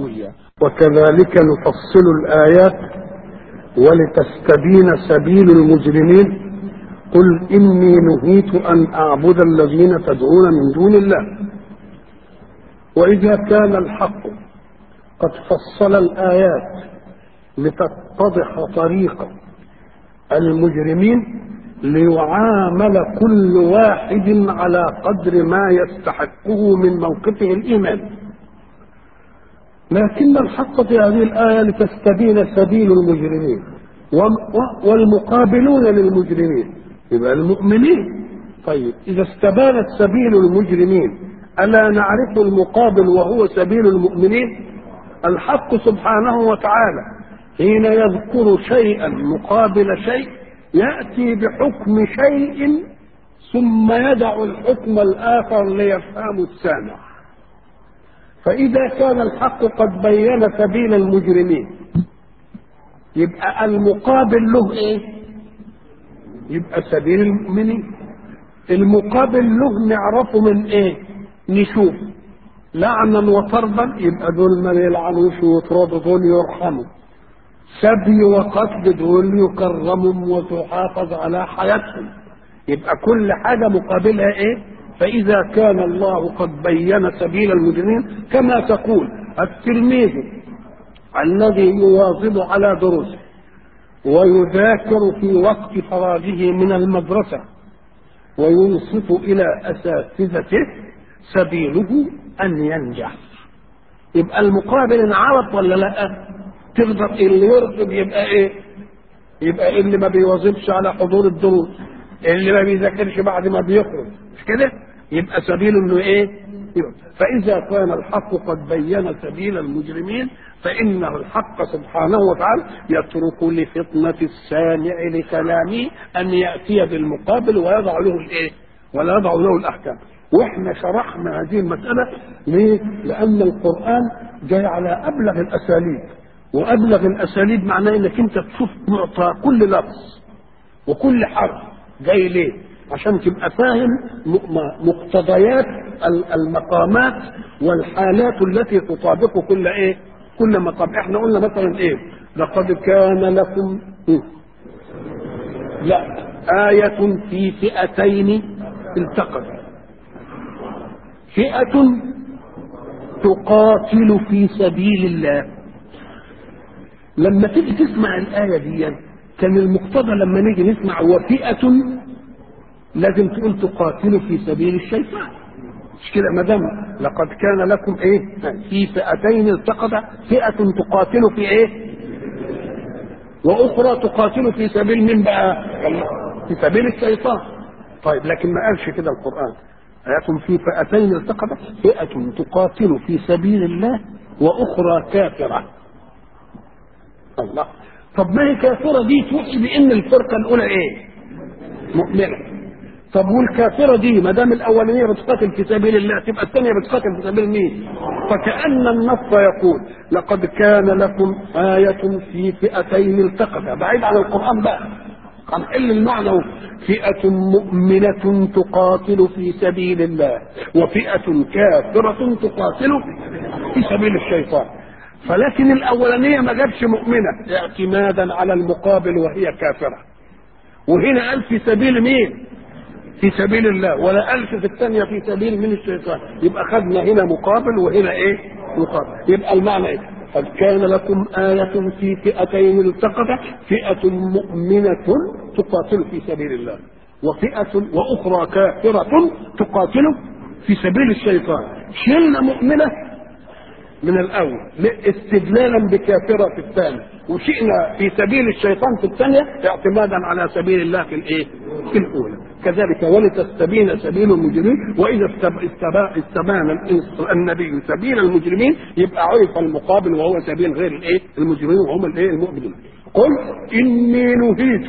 وكذلك نفصل الآيات ولتستبين سبيل المجرمين قل إني نهيت أن أعبد الذين تدعون من دون الله وإذا كان الحق قد فصل الآيات لتتضح طريق المجرمين ليعامل كل واحد على قدر ما يستحقه من موقفه الإيمان لكن الحق في هذه الآية لتستبين سبيل المجرمين والمقابلون للمجرمين يبقى المؤمنين طيب إذا استبانت سبيل المجرمين ألا نعرف المقابل وهو سبيل المؤمنين الحق سبحانه وتعالى حين يذكر شيئا مقابل شيء يأتي بحكم شيء ثم يدع الحكم الآخر ليفهم السامع فإذا كان الحق قد بين سبيل المجرمين يبقى المقابل له ايه يبقى سبيل المؤمنين المقابل له نعرفه من ايه نشوف لعنا وطردا يبقى دول ما يلعنوش ويطردوا دول يرحموا سبي وقتل دول يكرمهم وتحافظ على حياتهم يبقى كل حاجه مقابلها ايه فإذا كان الله قد بين سبيل المجرمين كما تقول التلميذ الذي يواظب على دروسه ويذاكر في وقت فراغه من المدرسة وينصت إلى أساتذته سبيله أن ينجح يبقى المقابل انعرف ولا لا تقدر اللي يرفض يبقى ايه يبقى اللي ما بيواظبش على حضور الدروس اللي ما بيذاكرش بعد ما بيخرج مش كده يبقى سبيله انه ايه فاذا كان الحق قد بين سبيل المجرمين فانه الحق سبحانه وتعالى يترك لفطنه السامع لكلامه ان ياتي بالمقابل ويضع له الايه ولا يضع له الاحكام واحنا شرحنا هذه المساله ليه لان القران جاي على ابلغ الاساليب وابلغ الاساليب معناه انك انت تشوف معطى كل لفظ وكل حرف جاي ليه عشان تبقى فاهم مقتضيات المقامات والحالات التي تطابق كل ايه كل مقام احنا قلنا مثلا ايه لقد كان لكم إيه؟ لا آية في فئتين التقت فئة تقاتل في سبيل الله لما تيجي تسمع الآية دي كان المقتضى لما نيجي نسمع وفئة لازم تقول تقاتلوا في سبيل الشيطان مش كده ما دام لقد كان لكم ايه في فئتين التقتا فئه تقاتل في ايه واخرى تقاتل في سبيل من بقى في سبيل الشيطان طيب لكن ما قالش كده القران آية في فئتين التقتا فئة تقاتل في سبيل الله وأخرى كافرة الله طب ما هي كافرة دي توحي بأن الفرقة الأولى إيه؟ مؤمنة طب والكافره دي ما دام الاولانيه بتقاتل في سبيل الله تبقى الثانيه بتقاتل في سبيل مين؟ فكأن النص يقول لقد كان لكم آية في فئتين التقتا بعيد عن القرآن بقى هنحل المعنى فئة مؤمنة تقاتل في سبيل الله وفئة كافرة تقاتل في سبيل الشيطان فلكن الأولانية ما جابش مؤمنة اعتمادا على المقابل وهي كافرة وهنا قال في سبيل مين؟ في سبيل الله ولا قالش في الثانية في سبيل من الشيطان يبقى خدنا هنا مقابل وهنا ايه مقابل يبقى المعنى ايه قد كان لكم آية في فئتين التقتا فئة مؤمنة تقاتل في سبيل الله وفئة وأخرى كافرة تقاتل في سبيل الشيطان شلنا مؤمنة من الأول استدلالا بكافرة في الثاني وشئنا في سبيل الشيطان في الثانية اعتمادا على سبيل الله في الايه؟ في الأولى كذلك ولتستبين سبيل المجرمين واذا استبان النبي سبيل المجرمين يبقى عرف المقابل وهو سبيل غير الايه المجرمين وهم الايه المؤمنين قل اني نهيت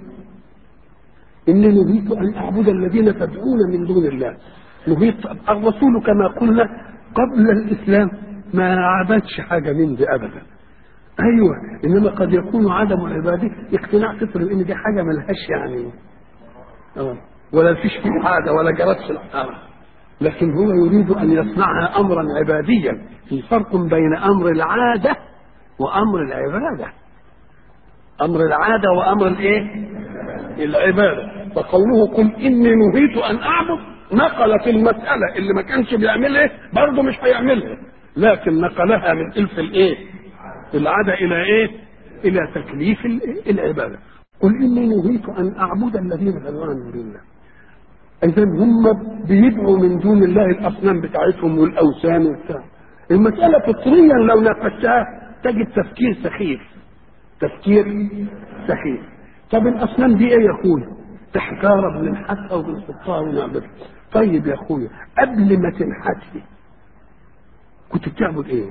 اني نهيت ان اعبد الذين تدعون من دون الله نهيت الرسول كما قلنا قبل الاسلام ما عبدش حاجه من دي ابدا ايوه انما قد يكون عدم عباده اقتناع فطري ان دي حاجه ملهاش يعني اه ولا فيش فيه حاجه ولا جرتش الحرام لكن هو يريد ان يصنعها امرا عباديا في فرق بين امر العاده وامر العباده امر العاده وامر الايه العباده فقوله قل اني نهيت ان اعبد نقلت المساله اللي ما كانش بيعملها برضه مش هيعملها لكن نقلها من الف الايه العاده الى ايه الى تكليف العباده قل اني نهيت ان اعبد الذين تدعون من دون الله اذا هم بيدعوا من دون الله الاصنام بتاعتهم والاوثان وبتاع المساله فطريا لو ناقشتها تجد تفكير سخيف تفكير سخيف طب الاصنام دي ايه يا اخويا تحجاره بننحتها وبنحطها ونعبدها طيب يا اخويا قبل ما تنحتي كنت بتعبد ايه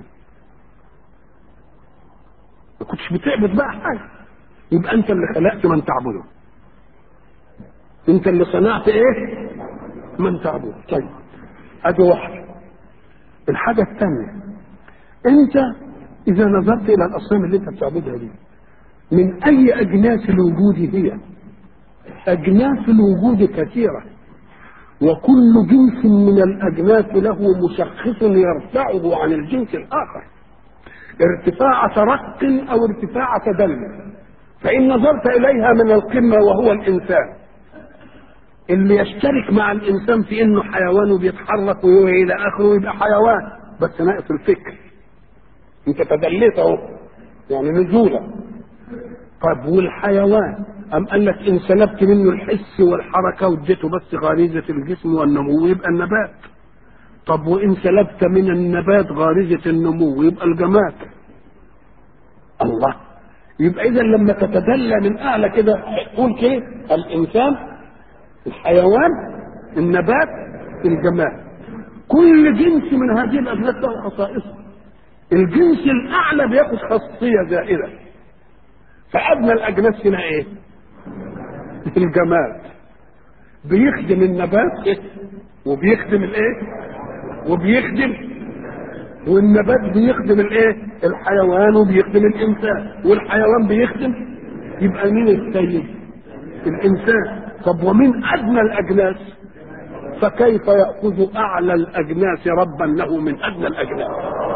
ما كنتش بتعبد بقى حاجه يبقى انت اللي خلقت من تعبده انت اللي صنعت ايه من تعبده طيب ادي واحده الحاجه الثانيه انت اذا نظرت الى الاصنام اللي انت بتعبدها دي من اي اجناس الوجود هي اجناس الوجود كثيره وكل جنس من الاجناس له مشخص يرفعه عن الجنس الاخر ارتفاع ترق او ارتفاع تدلل فان نظرت اليها من القمه وهو الانسان اللي يشترك مع الانسان في انه حيوان وبيتحرك والى اخره يبقى حيوان بس ناقص الفكر انت تدليت اهو يعني نزولا طب والحيوان أم قال لك إن سلبت منه الحس والحركة واديته بس غريزة الجسم والنمو يبقى النبات طب وإن سلبت من النبات غريزة النمو يبقى الجماد الله يبقى إذا لما تتدلى من أعلى كده قول كده الإنسان الحيوان النبات الجماد كل جنس من هذه الأجناس له خصائصه الجنس الأعلى بياخد خاصية زائدة فأدنى الأجناس هنا إيه؟ الجماد بيخدم النبات إيه؟ وبيخدم الإيه؟ وبيخدم والنبات بيخدم الإيه؟ الحيوان وبيخدم الإنسان والحيوان بيخدم يبقى مين السيد؟ الإنسان طب ومن أدنى الأجناس فكيف يأخذ أعلى الأجناس ربا له من أدنى الأجناس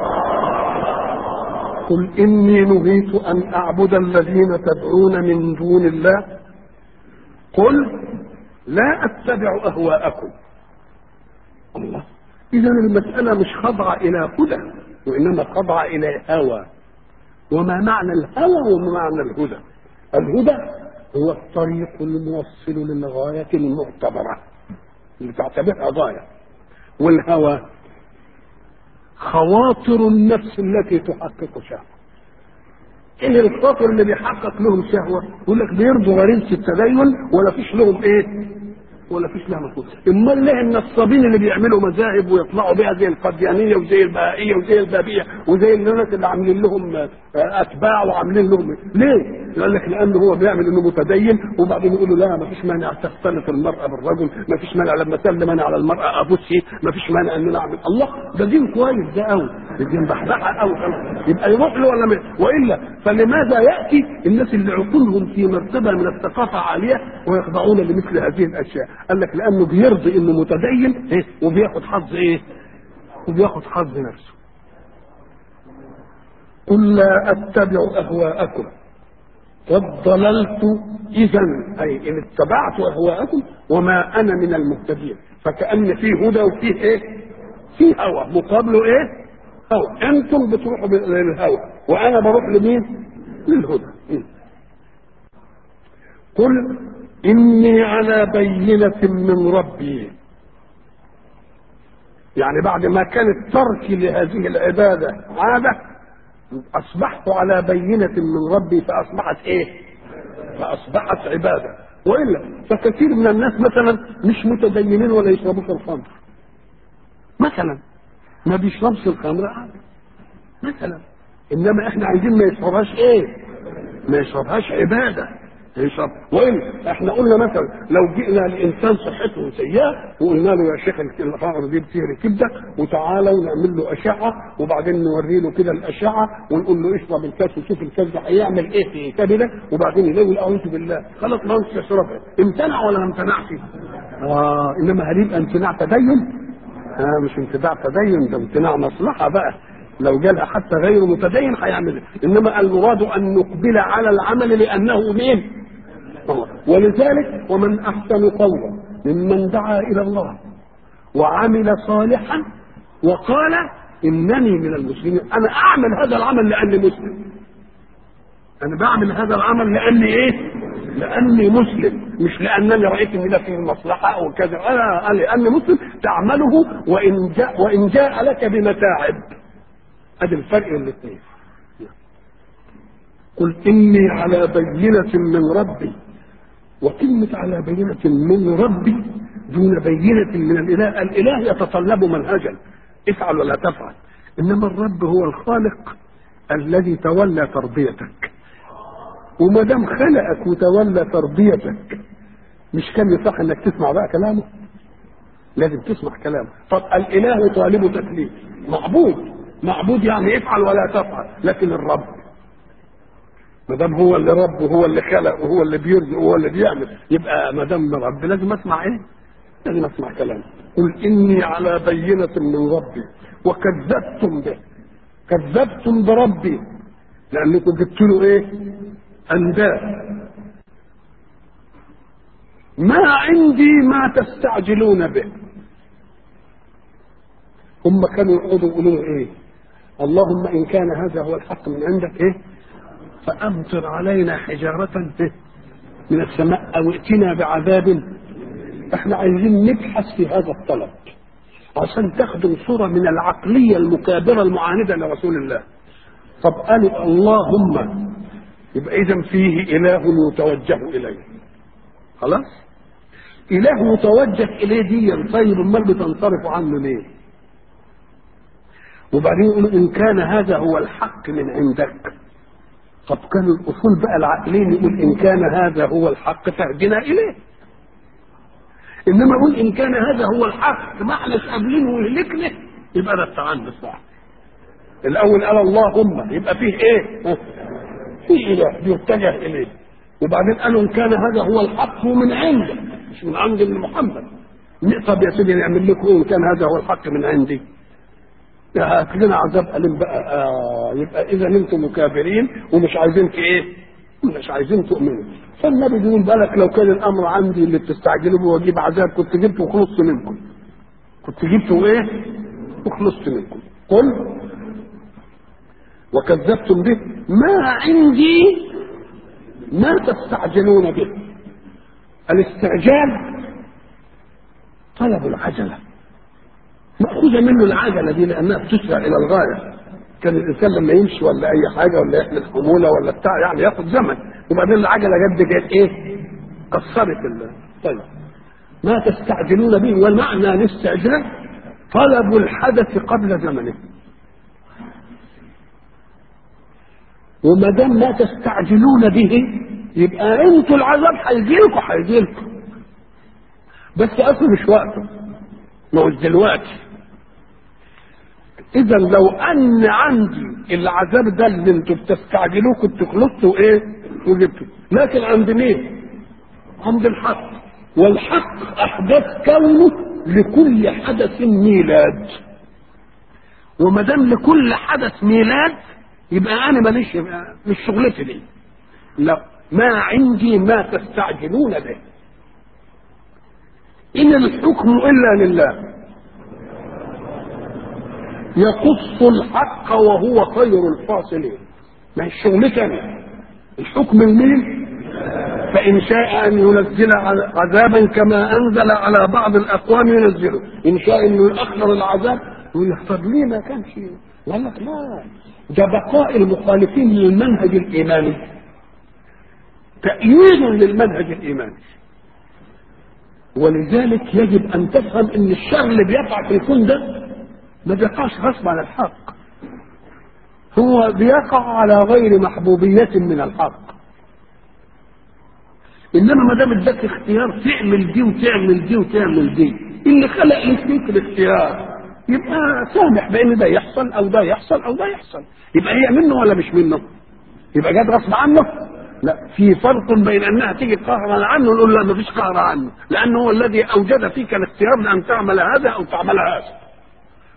قل إني نهيت أن أعبد الذين تدعون من دون الله قل لا أتبع أهواءكم الله إذا المسألة مش خاضعة إلى هدى وإنما خاضعة إلى هوى وما معنى الهوى وما معنى الهدى الهدى هو الطريق الموصل للغاية المعتبرة اللي تعتبرها غاية والهوى خواطر النفس التي تحقق شهوة ايه الخاطر اللي بيحقق لهم شهوة يقول لك بيرضوا غريزة التدين ولا فيش لهم ايه ولا فيش لها مفهوم امال ليه النصابين اللي بيعملوا مذاهب ويطلعوا بيها زي القديانيه وزي البهائيه وزي البابيه وزي الناس اللي عاملين لهم اتباع وعاملين لهم ليه؟ قال لك لانه هو بيعمل انه متدين وبعدين يقول له لا ما فيش مانع تختلط المراه بالرجل ما فيش مانع لما اسلم انا على المراه ابوسي ما فيش مانع ان انا اعمل الله ده دين كويس ده قوي ده دين بحبحه قوي يبقى يروح له ولا مش والا فلماذا ياتي الناس اللي عقولهم في مرتبه من الثقافه عاليه ويخضعون لمثل هذه الاشياء قال لك لانه بيرضي انه متدين إيه؟ وبياخد حظ ايه وبياخد حظ نفسه قل لا اتبع اهواءكم قد ضللت اذا اي ان اتبعت اهواءكم وما انا من المهتدين فكان فيه هدى وفيه ايه فيه هوى مقابله ايه هوى انتم بتروحوا للهوى وانا بروح لمين للهدى قل إني على بينة من ربي يعني بعد ما كان الترك لهذه العبادة عادة أصبحت على بينة من ربي فأصبحت إيه؟ فأصبحت عبادة وإلا فكثير من الناس مثلا مش متدينين ولا يشربوش الخمر مثلا ما بيشربش الخمر عادة مثلا إنما إحنا عايزين ما يشربهاش إيه؟ ما يشربهاش عبادة يشرب وإن احنا قلنا مثلا لو جئنا لانسان صحته سيئه وقلنا له يا شيخ الفقر دي بتهري كبده وتعالى ونعمل له اشعه وبعدين نوري له كده الاشعه ونقول له اشرب الكاس وشوف الكاس ده هيعمل ايه في كبده وبعدين يلاقي اعوذ بالله خلاص ما هوش يشربها امتنع ولا ما امتنعش؟ اه انما هل يبقى امتناع تدين؟ آه مش امتناع تدين ده امتناع مصلحه بقى لو جالها حتى غير متدين هيعمل انما المراد ان نقبل على العمل لانه مين ولذلك ومن احسن قولا ممن دعا الى الله وعمل صالحا وقال انني من المسلمين انا اعمل هذا العمل لاني مسلم انا بعمل هذا العمل لاني ايه لاني مسلم مش لانني رايت ان ده فيه مصلحه او كذا انا لاني مسلم تعمله وان جاء وان جاء لك بمتاعب ادي الفرق بين الاثنين قل اني على بينه من ربي وكلمه على بينه من ربي دون بينه من الاله الاله يتطلب منهجا افعل ولا تفعل انما الرب هو الخالق الذي تولى تربيتك وما دام خلقك وتولى تربيتك مش كان يصح انك تسمع بقى كلامه لازم تسمع كلامه طب الاله طالب تكليف معبود معبود يعني افعل ولا تفعل لكن الرب ما دام هو اللي رب وهو اللي خلق وهو اللي بيرزق وهو اللي بيعمل يبقى ما دام رب لازم اسمع ايه؟ لازم اسمع كلامه قل اني على بينه من ربي وكذبتم به كذبتم بربي لانكم جبت له ايه؟ انداد ما عندي ما تستعجلون به هم كانوا يقعدوا يقولوا ايه اللهم ان كان هذا هو الحق من عندك ايه فامطر علينا حجاره إيه؟ من السماء او ائتنا بعذاب احنا عايزين نبحث في هذا الطلب عشان تخدم صورة من العقلية المكابرة المعاندة لرسول الله طب قالوا اللهم يبقى إذا فيه إله يتوجه إليه خلاص إله متوجه إليه دي طيب أمال بتنصرف عنه ليه وبعدين يقولوا إن كان هذا هو الحق من عندك طب كان الأصول بقى العقلين يقول إن كان هذا هو الحق فاهدنا إليه انما اقول ان كان هذا هو الحق ما احناش قابلينه ويهلكنا يبقى ده التعنت صح الاول قال اللهم يبقى فيه ايه في اله بيتجه اليه وبعدين قالوا ان كان هذا هو الحق من عندك مش من عند محمد طب يا سيدي نعمل لكم ان كان هذا هو الحق من عندي هات لنا عذاب أليم بقى آه يبقى إذا أنتم مكابرين ومش عايزين ايه؟ مش عايزين تؤمنوا فالنبي بيقول بالك لو كان الامر عندي اللي بتستعجلوا به واجيب عذاب كنت جبته وخلصت منكم كنت جبته ايه وخلصت منكم قل وكذبتم به ما عندي ما تستعجلون به الاستعجال طلب العجلة مأخوذة منه العجلة دي لأنها بتسرع إلى الغاية كان الإنسان لما يمشي ولا أي حاجة ولا يحمل حمولة ولا بتاع يعني ياخد زمن وبعدين العجله جد جت ايه؟ كسرت ال طيب ما تستعجلون به والمعنى الاستعجال طلب الحدث قبل زمنه وما دام ما تستعجلون به يبقى انتوا العذاب هيجي لكم هيجي لكم بس اصله مش وقته ما مش دلوقتي اذا لو ان عندي العذاب ده اللي انتوا بتستعجلوه كنت خلصتوا ايه وجبته لكن عند مين عند الحق والحق احداث كونه لكل حدث ميلاد وما دام لكل حدث ميلاد يبقى انا ماليش مش شغلتي دي لا ما عندي ما تستعجلون به ان الحكم الا لله يقص الحق وهو خير الفاصلين ما هي شغلتي انا الحكم لمين فإن شاء أن ينزل عذابا كما أنزل على بعض الأقوام ينزله إن شاء أنه يأخر العذاب يقول لك طب ليه ما كانش قال لك لا ده بقاء المخالفين للمنهج الإيماني تأييد للمنهج الإيماني ولذلك يجب أن تفهم أن الشر اللي بيقع في الكون ده ما بيقعش غصب عن الحق هو بيقع على غير محبوبية من الحق انما ما دام اداك اختيار تعمل دي وتعمل دي وتعمل دي اللي خلق لك فيك الاختيار يبقى سامح بان ده يحصل او ده يحصل او ده يحصل يبقى هي منه ولا مش منه يبقى جاد غصب عنه لا في فرق بين انها تيجي قهرا عنه نقول لا ما فيش قهر عنه لانه هو الذي اوجد فيك الاختيار لان تعمل هذا او تعمل هذا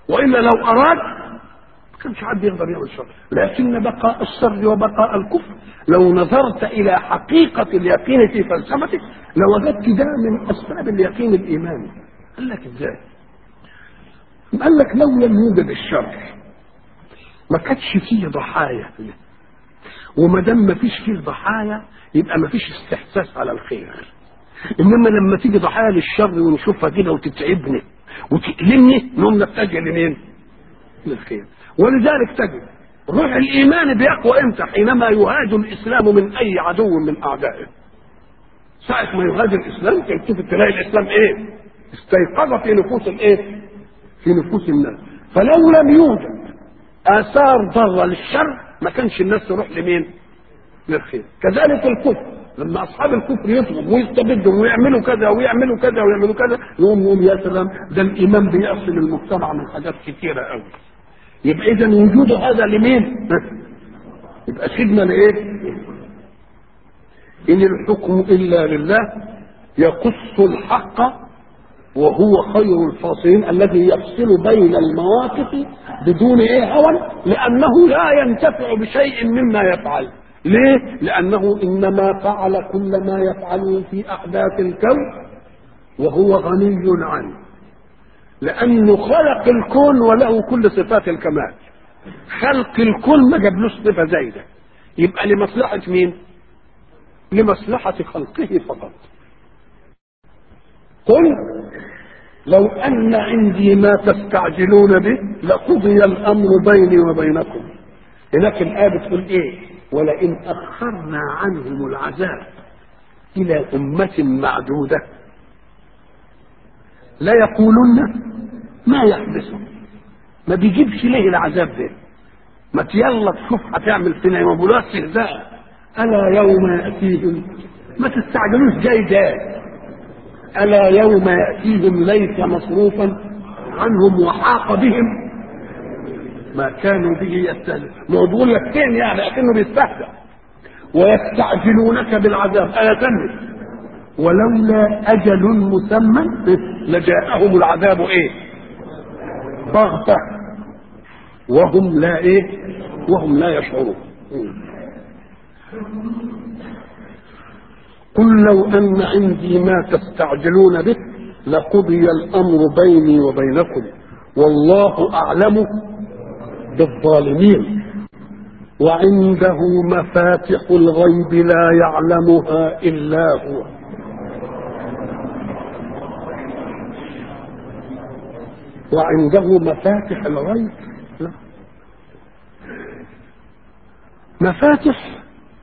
والا لو اراد ما كانش حد يقدر يعمل شر لكن بقاء الشر وبقاء الكفر لو نظرت الى حقيقه اليقين في فلسفته لوجدت ده من اسباب اليقين الايماني قال لك ازاي قال لك لو لم يوجد الشر ما كانش فيه ضحايا وما دام ما فيش فيه ضحايا يبقى ما فيش استحساس على الخير انما لما تيجي ضحايا للشر ونشوفها كده وتتعبني وتألمني نقوم نتجه لمين؟ للخير ولذلك تجد روح الايمان بيقوى امتى؟ حينما يهاج الاسلام من اي عدو من اعدائه. ساعة ما يهاج الاسلام تشوف تلاقي الاسلام ايه؟ استيقظ في نفوس الايه؟ في نفوس الناس. فلو لم يوجد اثار ضاره للشر ما كانش الناس تروح لمين؟ للخير. كذلك الكفر لما اصحاب الكفر يطلبوا ويستبدوا ويعملوا كذا ويعملوا كذا ويعملوا كذا يقوم يقول يا سلام ده الايمان بيصل المجتمع من حاجات كثيره قوي. يبقى اذا وجود هذا لمين؟ يبقى سيدنا لايه؟ ان الحكم الا لله يقص الحق وهو خير الفاصلين الذي يفصل بين المواقف بدون ايه هوى لانه لا ينتفع بشيء مما يفعل ليه؟ لأنه إنما فعل كل ما يفعله في أحداث الكون وهو غني عنه لأنه خلق الكون وله كل صفات الكمال خلق الكون ما جابلوش صفة زايدة يبقى لمصلحة مين؟ لمصلحة خلقه فقط قل لو أن عندي ما تستعجلون به لقضي الأمر بيني وبينكم هناك الآية بتقول إيه؟ ولئن أخرنا عنهم العذاب إلى أمة معدودة لا يقولن ما يحدثه ما بيجيبش ليه العذاب ده ما يلا تشوف هتعمل فينا يوم بيقولوا استهزاء ألا يوم يأتيهم ما تستعجلوش جاي ده ألا يوم يأتيهم ليس مصروفا عنهم وحاق بهم ما كانوا به يستهزئون ما هو بيقول لك فين يعني اكنه بيستهزأ ويستعجلونك بالعذاب آية ثانية ولولا أجل مسمى لجاءهم العذاب إيه؟ بغتة وهم لا إيه؟ وهم لا يشعرون قل لو أن عندي ما تستعجلون به لقضي الأمر بيني وبينكم والله أعلم بالظالمين وعنده مفاتح الغيب لا يعلمها الا هو وعنده مفاتح الغيب لا. مفاتح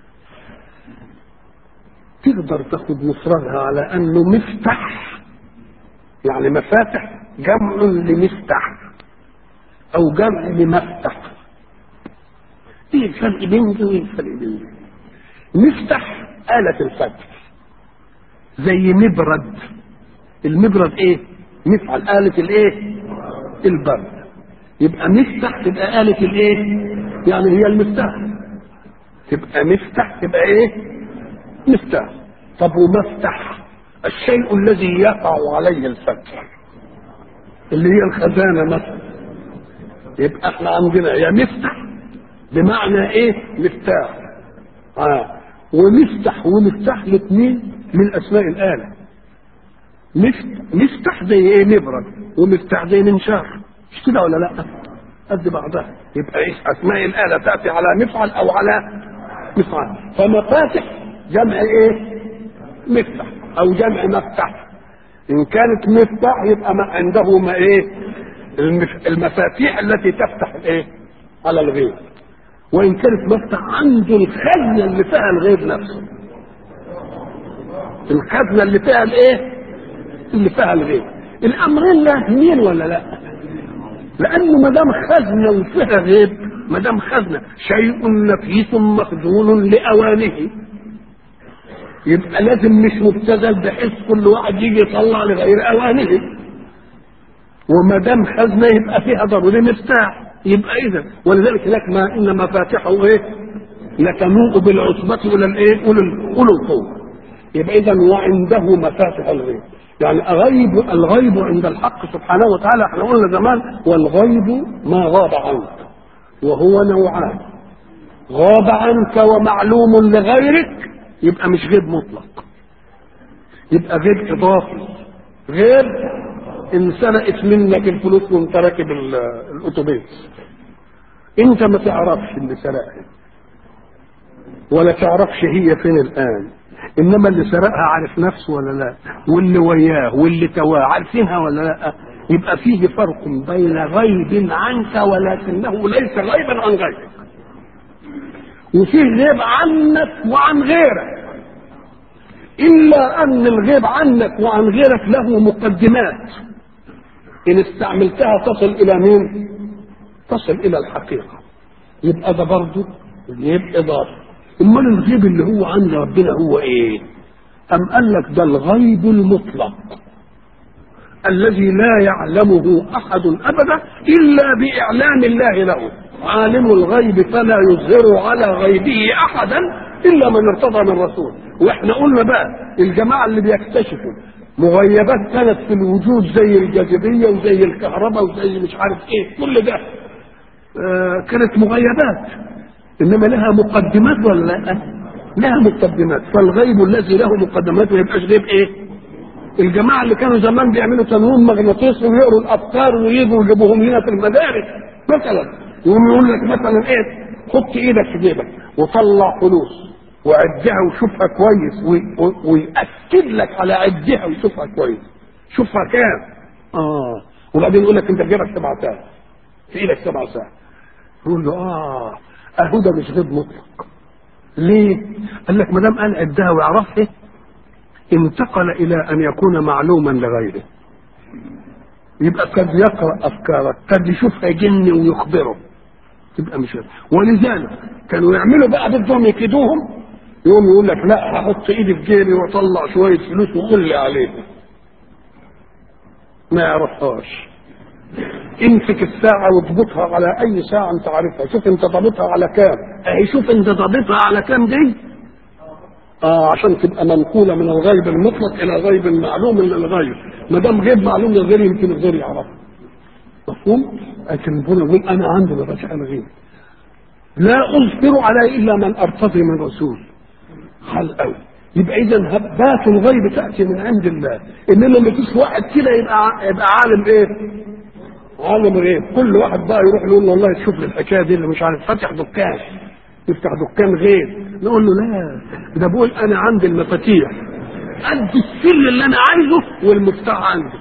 تقدر تاخد مفردها على انه مفتح يعني مفاتح جمع لمفتح او جمع لمفتح ايه الفرق بين دي وايه الفرق بين دي مفتح آلة الفتح زي مبرد المبرد ايه مفعل آلة الايه البرد يبقى مفتح تبقى آلة الايه يعني هي المفتاح تبقى مفتح تبقى ايه مفتاح طب ومفتح الشيء الذي يقع عليه الفتح اللي هي الخزانة مثلا يبقى احنا عندنا يا مفتح بمعنى ايه مفتاح آه. ومفتح ومفتاح الاثنين من اسماء الاله مفتح مفتح زي ايه مبرد ومفتاح زي منشار مش كده ولا لا قد بعضها يبقى ايش اسماء الاله تاتي على مفعل او على مفعل فمفاتح جمع ايه مفتح او جمع مفتح ان كانت مفتاح يبقى ما عنده ما ايه المف... المفاتيح التي تفتح الايه على الغيب وان كانت مفتح عنده الخزنه اللي فيها الغيب نفسه الخزنه اللي فيها الايه اللي فيها الغيب الامرين لازمين ولا لا لانه ما دام خزنه وفيها غيب ما دام خزنه شيء نفيس مخزون لاوانه يبقى لازم مش مبتذل بحيث كل واحد يجي يطلع لغير اوانه وما دام خزنه يبقى فيها ضروري مفتاح يبقى اذا ولذلك هناك ما ان مفاتحه ايه لتنوء بالعصبة الى الايه اولي القوة يبقى اذا وعنده مفاتح الغيب يعني غيب الغيب عند الحق سبحانه وتعالى احنا قلنا زمان والغيب ما غاب عنك وهو نوعان غاب عنك ومعلوم لغيرك يبقى مش غيب مطلق يبقى غيب اضافي غيب ان سرقت منك الفلوس وانت راكب ال- الاتوبيس انت ما تعرفش اللي سرقها ولا تعرفش هي فين الان انما اللي سرقها عارف نفسه ولا لا واللي وياه واللي تواه عارفينها ولا لا يبقى فيه فرق بين غيب عنك ولكنه ليس غيبا عن غيرك وفيه غيب عنك وعن غيرك الا ان الغيب عنك وعن غيرك له مقدمات ان استعملتها تصل الى مين تصل الى الحقيقه يبقى ده برضه غيب اضافي امال الغيب اللي هو عند ربنا هو ايه ام قال لك ده الغيب المطلق الذي لا يعلمه احد ابدا الا باعلام الله له عالم الغيب فلا يظهر على غيبه احدا الا من ارتضى من رسول واحنا قلنا بقى الجماعه اللي بيكتشفوا مغيبات كانت في الوجود زي الجاذبيه وزي الكهرباء وزي مش عارف ايه كل ده آه كانت مغيبات انما لها مقدمات ولا لا لها مقدمات فالغيب الذي له مقدمات ما يبقاش غيب ايه الجماعه اللي كانوا زمان بيعملوا تنويم مغناطيسي ويقروا الافكار ويجوا يجيبوهم هنا في المدارس مثلا يقوم يقول لك مثلا ايه حط ايدك في جيبك وطلع فلوس وعدها وشوفها كويس وي- وي- ويأكد لك على عدها وشوفها كويس شوفها كام اه وبعدين يقول لك انت في جيبك سبع ساعات في ايدك سبع ساعات يقول له اه اهو ده مش غيب مطلق ليه؟ قال لك ما دام قال عدها ويعرفها انتقل الى ان يكون معلوما لغيره يبقى قد يقرا افكارك قد يشوفها جن ويخبره تبقى مش غير. ولذلك كانوا يعملوا بقى بدهم يكيدوهم يقوم يقول لك لا هحط ايدي في جيبي واطلع شويه فلوس وقول لي عليها ما يعرفهاش امسك الساعة واضبطها على أي ساعة أنت عارفها، شوف أنت ضابطها على كام، أهي شوف أنت ضابطها على كام دي؟ آه عشان تبقى منقولة من الغيب المطلق إلى غيب معلوم للغير، ما دام غيب معلوم للغير يمكن الغير يعرفه. مفهوم؟ لكن ربنا يقول أنا عندي مفاتيح الغيب. لا أظهر عليه إلا من أرتضي من رسول. حل قوي. يبقى إذا هبات الغيب تأتي من عند الله، إنما ما فيش واحد كده يبقى يبقى عالم إيه؟ عالم غيب كل واحد بقى يروح يقول له والله شوف لي الحكايه دي اللي مش عارف فاتح دكان يفتح دكان غيب نقول له لا ده بقول انا عندي المفاتيح ادي السر اللي انا عايزه والمفتاح عندي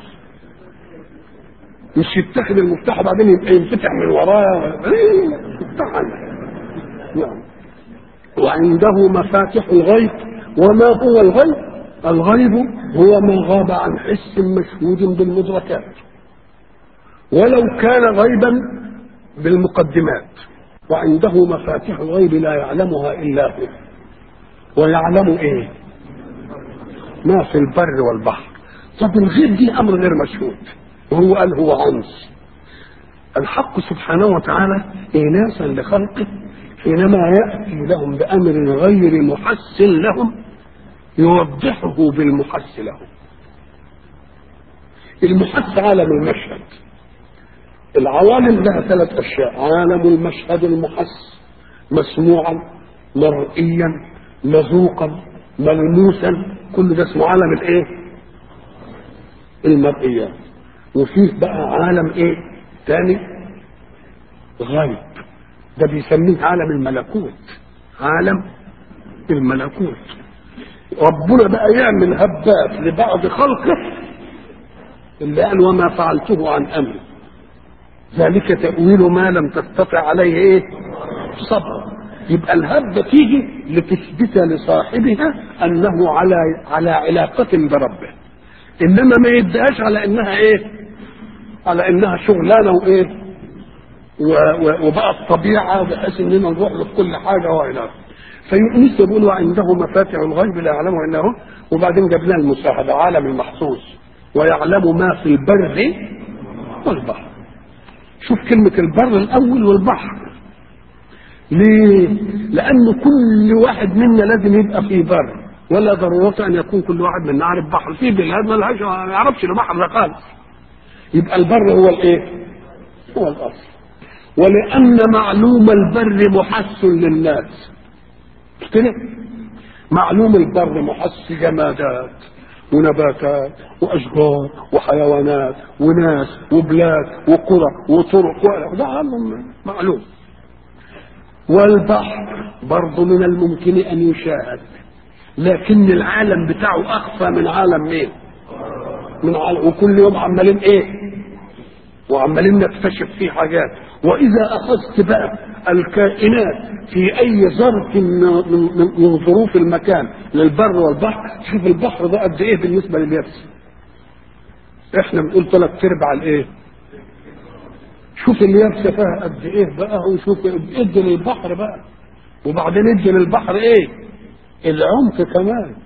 مش يتخذ المفتاح وبعدين يبقى ينفتح من وراه المفتاح عندي نعم وعنده مفاتح الغيب وما هو الغيب الغيب هو ما غاب عن حس مشهود بالمدركات ولو كان غيبا بالمقدمات وعنده مفاتيح الغيب لا يعلمها الا هو ويعلم ايه ما في البر والبحر طب الغيب دي امر غير مشهود وهو قال هو عنس الحق سبحانه وتعالى إناسا لخلقه حينما يأتي لهم بأمر غير محس لهم يوضحه بالمحس لهم المحس عالم المشهد العوالم لها ثلاث أشياء عالم المشهد المحس مسموعا مرئيا مذوقا ملموسا كل ده اسمه عالم الايه المرئيات وفيه بقى عالم ايه تاني غيب ده بيسميه عالم الملكوت عالم الملكوت ربنا بقى يعمل هبات لبعض خلقه اللي قال وما فعلته عن امري ذلك تأويل ما لم تستطع عليه ايه صبر يبقى الهبة تيجي لتثبت لصاحبها انه على على علاقة بربه انما ما يدهاش على انها ايه على انها شغلانه وايه و- و- وبقى الطبيعه بحيث اننا نروح له في كل حاجه والى اخره فلسه بيقولوا عنده مفاتح الغيب لا يعلمه الا هو وبعدين جاب لنا المشاهده عالم المحسوس ويعلم ما في البر والبحر شوف كلمة البر الأول والبحر ليه؟ لأن كل واحد منا لازم يبقى في بر ولا ضرورة أن يكون كل واحد منا عارف بحر في بلاد ما لهاش ما يعرفش البحر ده خالص يبقى البر هو الإيه؟ هو الأصل ولأن معلوم البر محس للناس مش كده؟ معلوم البر محس جمادات ونباتات واشجار وحيوانات وناس وبلاد وقرى وطرق ده معلوم والبحر برضه من الممكن ان يشاهد لكن العالم بتاعه اخفى من عالم مين من عالم وكل يوم عمالين ايه وعمالين نكتشف فيه حاجات واذا اخذت بقى الكائنات في اي ظرف من ظروف المكان للبر والبحر شوف البحر ده قد ايه بالنسبه لليابس احنا بنقول ثلاث ارباع الايه شوف اليابسه فيها قد ايه بقى وشوف ادي للبحر بقى وبعدين ادي للبحر ايه العمق كمان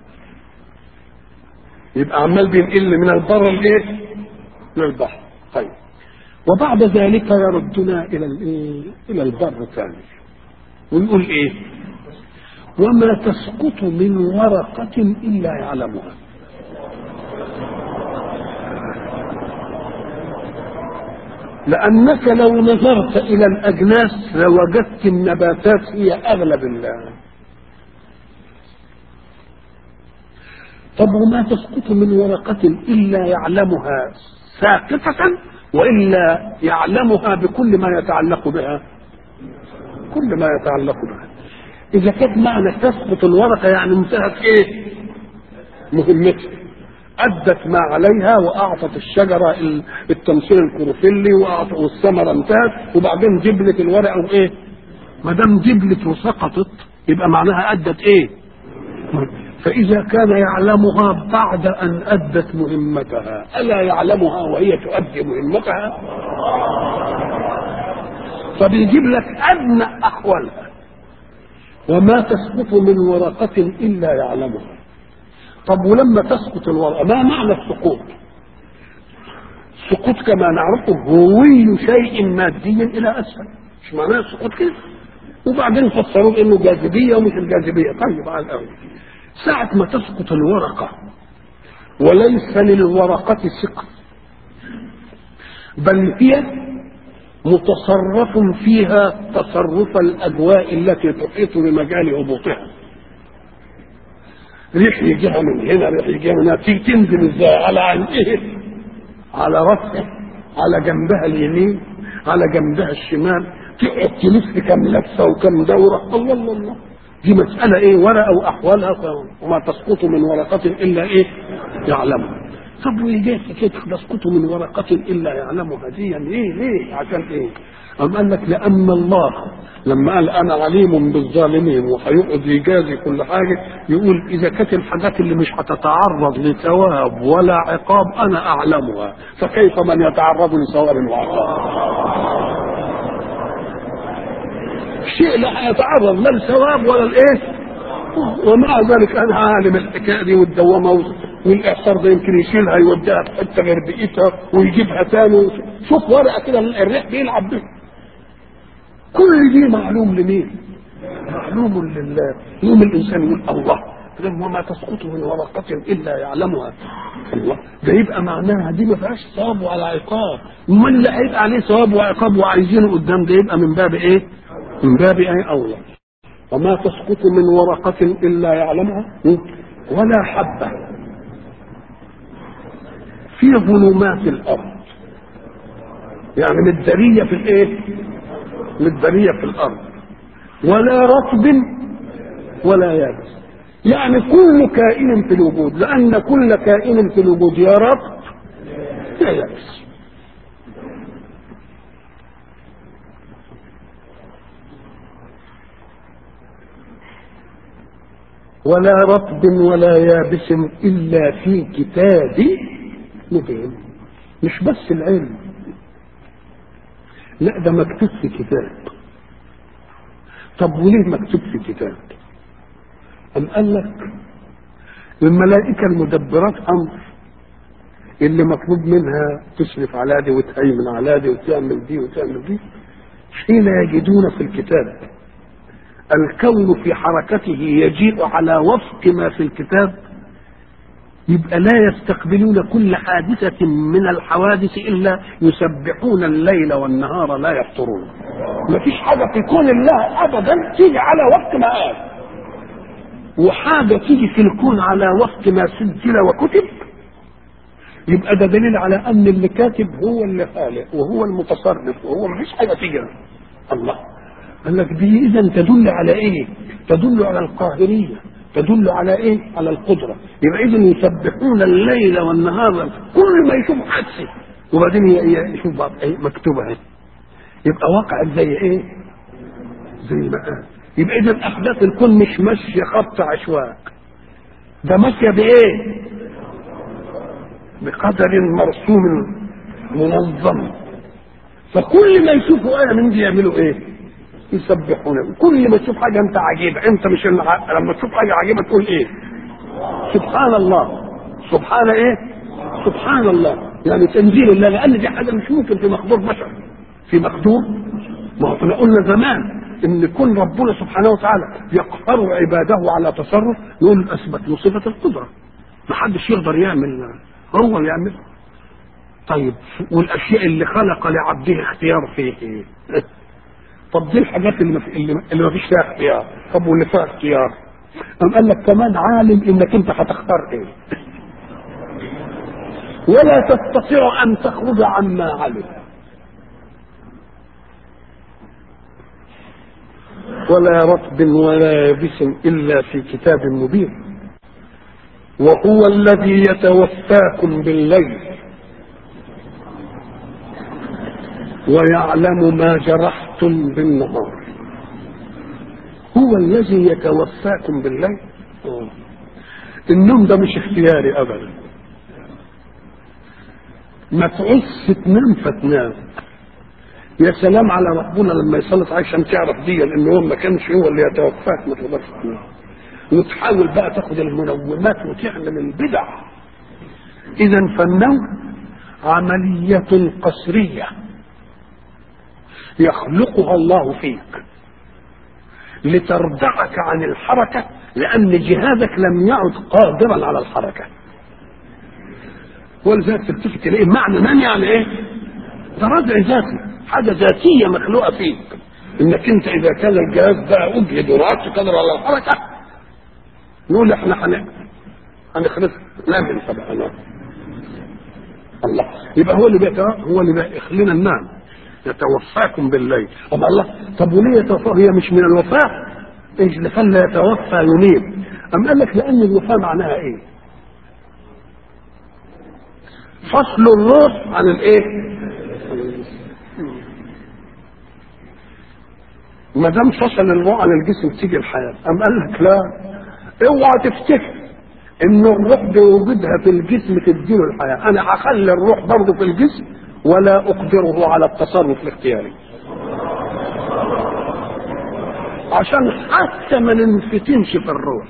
يبقى عمال بينقل من البر لايه للبحر طيب وبعد ذلك يردنا الى الايه الى البر ثاني ويقول ايه وما تسقط من ورقة إلا يعلمها لأنك لو نظرت إلى الأجناس لوجدت النباتات هي أغلب الله طب وما تسقط من ورقة إلا يعلمها ساقطة وإلا يعلمها بكل ما يتعلق بها كل ما يتعلق بها إذا كانت معنى تسقط الورقة يعني انتهت إيه؟ مهمتها أدت ما عليها وأعطت الشجرة التمثيل الكروفيلي وأعطت والثمرة انتهت وبعدين جبلت الورقة وإيه؟ ما دام جبلت وسقطت يبقى معناها أدت إيه؟ فإذا كان يعلمها بعد أن أدت مهمتها ألا يعلمها وهي تؤدي مهمتها فبيجيب لك أدنى أحوالها وما تسقط من ورقة إلا يعلمها طب ولما تسقط الورقة ما معنى السقوط السقوط كما نعرفه هوي شيء مادي إلى أسفل مش معناه السقوط كده وبعدين فسروه بأنه جاذبية ومش الجاذبية طيب على الأول ساعة ما تسقط الورقة وليس للورقة سقف بل هي متصرف فيها تصرف الأجواء التي تحيط بمجال هبوطها ريح يجيها من هنا ريح يجيها من هنا تيجي تنزل ازاي على عن ايه على راسها على جنبها اليمين على جنبها الشمال تقعد تلف كم لفه وكم دوره الله الله الله دي مسألة إيه ورقة وأحوالها وما تسقط من ورقة إلا إيه يعلمها طب وإيه كده تسقط من ورقة إلا يعلمها دي يعني إيه ليه عشان إيه أم قال لك لأن الله لما قال أنا عليم بالظالمين وهيقعد يجازي كل حاجة يقول إذا كانت الحاجات اللي مش هتتعرض لثواب ولا عقاب أنا أعلمها فكيف من يتعرض لثواب وعقاب شيء لا يتعرض لا للثواب ولا الايه ومع ذلك انا عالم الحكايه دي والدوامه والاعصار ده يمكن يشيلها يوديها في حته غير بيئتها ويجيبها تاني شوف ورقه كده الريح بيلعب بيها كل دي معلوم لمين؟ معلوم لله يوم الانسان يقول الله وما تسقط من ورقة إلا يعلمها الله ده يبقى معناها دي ما فيهاش ثواب ولا عقاب امال اللي هيبقى عليه ثواب وعقاب وعايزينه قدام ده يبقى من باب ايه؟ من باب ايه اولى وما تسقط من ورقة إلا يعلمها ولا حبة في ظلمات الأرض يعني مدارية في الإيه؟ مدارية في الأرض ولا رطب ولا يابس يعني كل كائن في الوجود لأن كل كائن في الوجود يا رطب يا يابس ولا رطب ولا يابس إلا في كتاب مبين مش بس العلم لا ده مكتوب في كتاب طب وليه مكتوب في كتاب أم قال لك الملائكة المدبرات أمر اللي مطلوب منها تشرف على دي وتهيمن على دي وتعمل دي وتعمل دي حين يجدون في الكتاب الكون في حركته يجيء على وفق ما في الكتاب يبقى لا يستقبلون كل حادثة من الحوادث إلا يسبحون الليل والنهار لا يفطرون ما فيش حاجة في كون الله أبدا تيجي على وقت ما قال وحاجة تيجي في الكون على وقت ما سجل وكتب يبقى ده دليل على أن اللي كاتب هو اللي خالق وهو المتصرف وهو ما فيش حاجة تيجي الله قال لك دي إذا تدل على إيه؟ تدل على القاهرية تدل على ايه؟ على القدره، يبقى اذا يسبحون الليل والنهار كل ما يشوف حادثه وبعدين يشوف بعض ايه مكتوبه اهي. يبقى وقعت زي ايه؟ زي ما قال. يبقى اذا احداث الكون مش ماشيه خط عشواء. ده ماشيه بايه؟ بقدر مرسوم منظم. فكل ما يشوفوا ايه من دي يعملوا ايه؟ يسبحون كل ما تشوف حاجه انت عجيبه انت مش الع... لما تشوف حاجه عجيبه تقول ايه سبحان الله سبحان ايه سبحان الله يعني تنزيل الله لان دي حاجه مش ممكن في مقدور بشر في مقدور ما احنا قلنا زمان ان كل ربنا سبحانه وتعالى يقهر عباده على تصرف يقول اثبت له صفه القدره ما حدش يقدر يعمل هو اللي يعمل طيب والاشياء اللي خلق لعبده اختيار فيه ايه طب دي الحاجات اللي اللي, اللي ما فيش فيها اختيار طب واللي فيها اختيار قام قال لك كمان عالم انك انت هتختار ايه ولا تستطيع ان تخرج عما علم ولا رطب ولا يابس الا في كتاب مبين وهو الذي يتوفاكم بالليل ويعلم ما جرحتم بالنهار هو الذي يتوفاكم بالليل النوم ده مش اختياري ابدا ما تعوزش تنام فتنام يا سلام على ربنا لما يسلط عشان تعرف دي لان هو ما كانش هو اللي يتوفاك ما تقدرش تنام وتحاول بقى تاخد المنومات وتعمل البدع اذا فالنوم عمليه قسريه يخلقها الله فيك لتردعك عن الحركة لأن جهازك لم يعد قادرا على الحركة ولذلك تلتفت إليه معنى من يعني إيه؟ ده ردع ذاتي حاجة ذاتية مخلوقة فيك إنك أنت إذا كان الجهاز بقى أجهد وما قادر على الحركة نقول إحنا هن هنخلص نام أنت بقى نام الله يبقى هو اللي بيت هو اللي بيخلينا ننام يتوفاكم بالليل طب الله طب وليه يتوفى هي مش من الوفاة ايش اللي خلى يتوفى ينيم أم قال لك لأن الوفاة معناها إيه؟ فصل الروح عن الإيه؟ ما دام فصل الروح عن الجسم تيجي الحياة أم قال لك لا اوعى تفتكر ان الروح بوجودها في الجسم تديله الحياة انا هخلي الروح برضه في الجسم ولا اقدره على التصرف الاختياري عشان حتى ما ننفتنش في الروح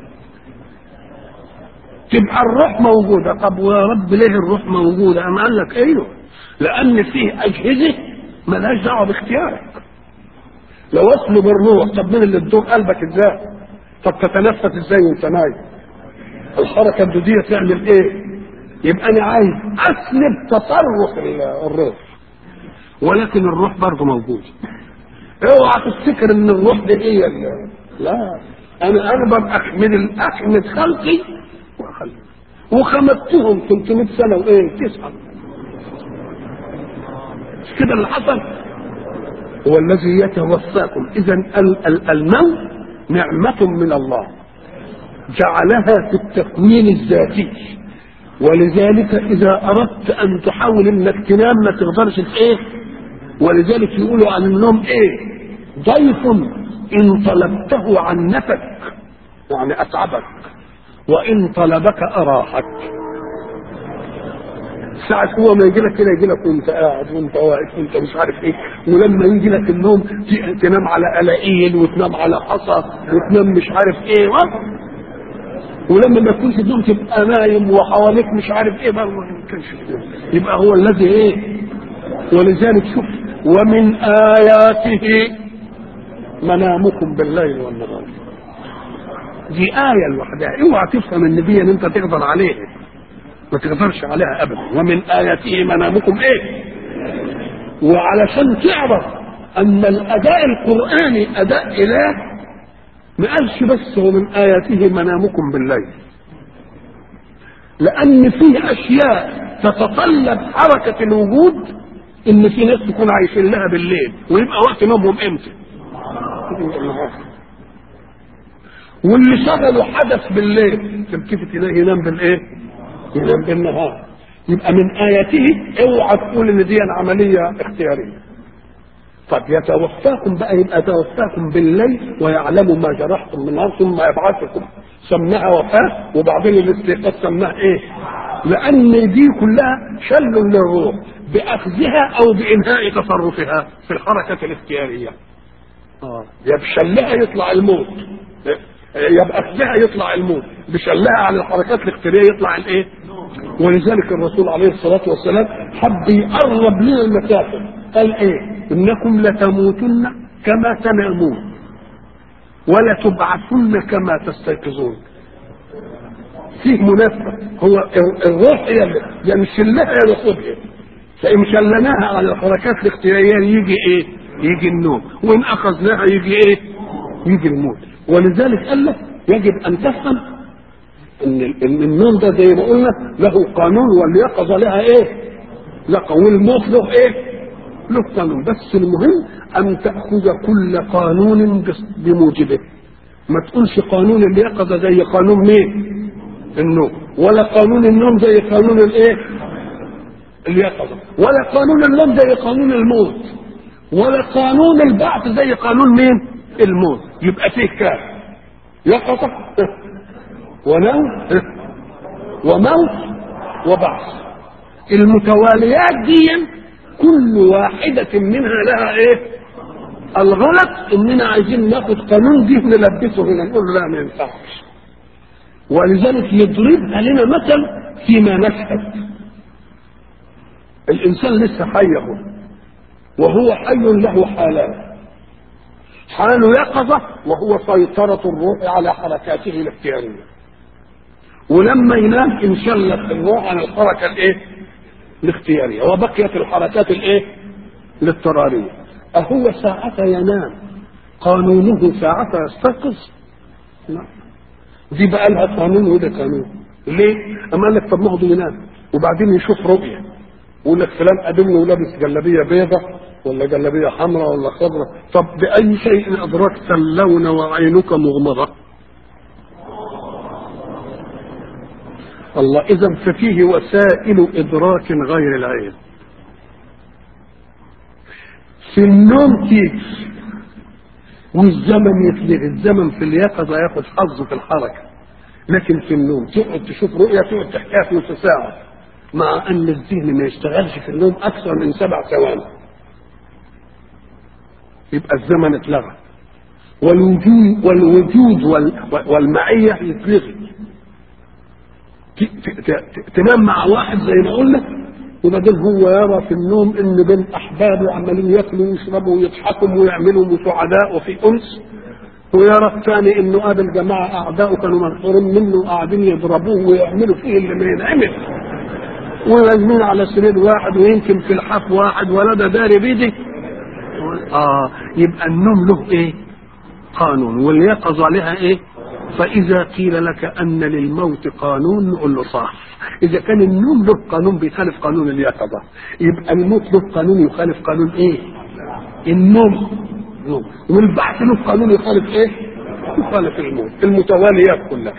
تبقى الروح موجودة طب ويا رب ليه الروح موجودة أم قال لك ايوه لأن فيه أجهزة ملهاش دعوة باختيارك لو اطلب الروح طب مين اللي ادوك قلبك ازاي؟ طب تتنفس ازاي وانت نايم؟ الحركة الدودية تعمل ايه؟ يبقى انا عايز اسلب تصرف الروح ولكن الروح برضه موجود اوعى تفتكر ان الروح دي هي اللي. لا انا انا ببقى احمد احمد خلقي واخلق وخمدتهم 300 سنه وايه تسعه مش كده اللي حصل هو الذي يتوفاكم اذا الموت نعمه من الله جعلها في التكوين الذاتي ولذلك اذا اردت ان تحاول انك تنام ما تقدرش ايه ولذلك يقولوا عن النوم ايه ضيف ان طلبته عن نفك يعني اتعبك وان طلبك اراحك ساعة هو ما يجي لك كده يجي لك وانت قاعد وانت واقف وانت مش عارف ايه ولما يجي لك النوم تنام على قلاقيل وتنام على حصى وتنام مش عارف ايه ولما ما تكونش النوم تبقى نايم وحواليك مش عارف ايه برضه ما يمكنش يبقى هو الذي ايه ولذلك شوف ومن اياته منامكم بالليل والنهار دي آية لوحدها اوعى تفهم ان دي ان انت تقدر عليها ما تقدرش عليها ابدا ومن آياته منامكم ايه وعلشان تعرف ان الاداء القرآني اداء اله ما قالش بس هو من آياته منامكم بالليل لأن فيه أشياء تتطلب حركة الوجود إن في ناس تكون عايشين لها بالليل ويبقى وقت نومهم إمتى؟ واللي شغله حدث بالليل تلتفت إليه ينام بالإيه؟ ينام بالنهار يبقى من آياته اوعى تقول إن دي عملية اختيارية طب يتوفاكم بقى يبقى يتوفاكم بالليل ويعلم ما جرحتم من النهار ثم يبعثكم سماها وفاة وبعدين الاستيقاظ سماها ايه؟ لأن دي كلها شل للروح بأخذها أو بإنهاء تصرفها في الحركة الاختيارية. اه يا بشلها يطلع الموت يا بأخذها يطلع الموت بشلها على الحركات الاختيارية يطلع الايه؟ ولذلك الرسول عليه الصلاة والسلام حب يقرب لنا المسافة قال ايه؟ انكم لتموتن كما تنامون ولتبعثن كما تستيقظون فيه منافسة هو الروح هي يا مشلها يا ناخدها فإن شلناها على الحركات الاختيارية يجي إيه؟ يجي النوم وإن أخذناها يجي إيه؟ يجي الموت ولذلك قال لك يجب أن تفهم إن إن النوم ده زي ما قلنا له قانون واليقظة لها إيه؟ لا والموت له إيه؟ له قانون بس المهم أن تأخذ كل قانون بموجبه ما تقولش قانون اليقظة زي قانون مين النوم ولا قانون النوم زي قانون الايه اليقظة ولا قانون النوم زي قانون الموت ولا قانون البعث زي قانون مين الموت يبقى فيه كام يقظة ونوم وموت وبعث المتواليات دي كل واحدة منها لها ايه الغلط اننا عايزين ناخد قانون دي نلبسه هنا نقول لا ما ينفعش ولذلك يضربها لنا مثل فيما نشهد الانسان لسه حي اهو وهو حي له حالان حال يقظة وهو سيطرة الروح على حركاته الاختيارية ولما ينام انشلت الروح عن الحركة الايه الاختيارية وبقيت الحركات الايه الاضطرارية أهو ساعة ينام قانونه ساعة يستيقظ لا دي بقى لها قانون وده قانون ليه؟ أما قال لك طب ما هو بينام وبعدين يشوف رؤية يقول لك فلان قابلني ولابس جلابية بيضة ولا جلابية حمراء ولا خضراء طب بأي شيء أدركت اللون وعينك مغمضة الله إذا ففيه وسائل إدراك غير العين في النوم تيجي والزمن يتلغي الزمن في اليقظة ياخد حظه في الحركة لكن في النوم تقعد تشوف رؤية تقعد تحكيها في نص ساعة مع أن الذهن ما يشتغلش في النوم أكثر من سبع ثواني يبقى الزمن اتلغى والوجود والوجود والمعية يتلغي تنام مع واحد زي ما قلنا وبعدين هو يرى في النوم ان بين احبابه عمالين ياكلوا ويشربوا ويضحكوا ويعملوا وسعداء وفي انس ويرى الثاني انه قابل جماعه اعدائه كانوا منصورين منه وقاعدين يضربوه ويعملوا فيه اللي ما ينعمل ولازمين على سرير واحد ويمكن في الحاف واحد ولا ده داري بيدي اه يبقى النوم له ايه؟ قانون واليقظه لها ايه؟ فإذا قيل لك أن للموت قانون نقول له صح إذا كان النوم له قانون بيخالف قانون اليقظة يبقى الموت له قانون يخالف قانون إيه؟ النوم نوم والبحث له قانون يخالف إيه؟ يخالف الموت المتواليات كلها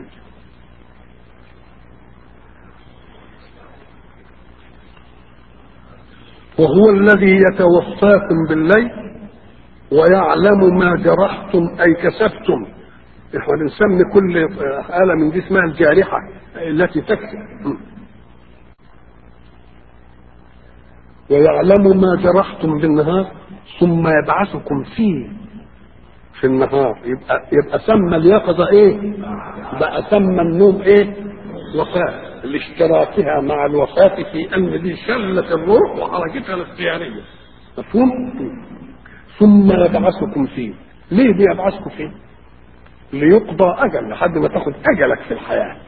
وهو الذي يتوفاكم بالليل ويعلم ما جرحتم أي كسبتم احنا بنسمي كل آلة من دي اسمها الجارحة التي تكسب ويعلم ما جرحتم بالنهار ثم يبعثكم فيه في النهار يبقى يبقى سمى اليقظة ايه؟ بقى سمى النوم ايه؟ وفاة لاشتراكها مع الوفاة في ان دي شلة الروح وحركتها الاختيارية مفهوم؟ ثم يبعثكم فيه ليه بيبعثكم فين ليقضى اجل لحد ما تاخد اجلك في الحياه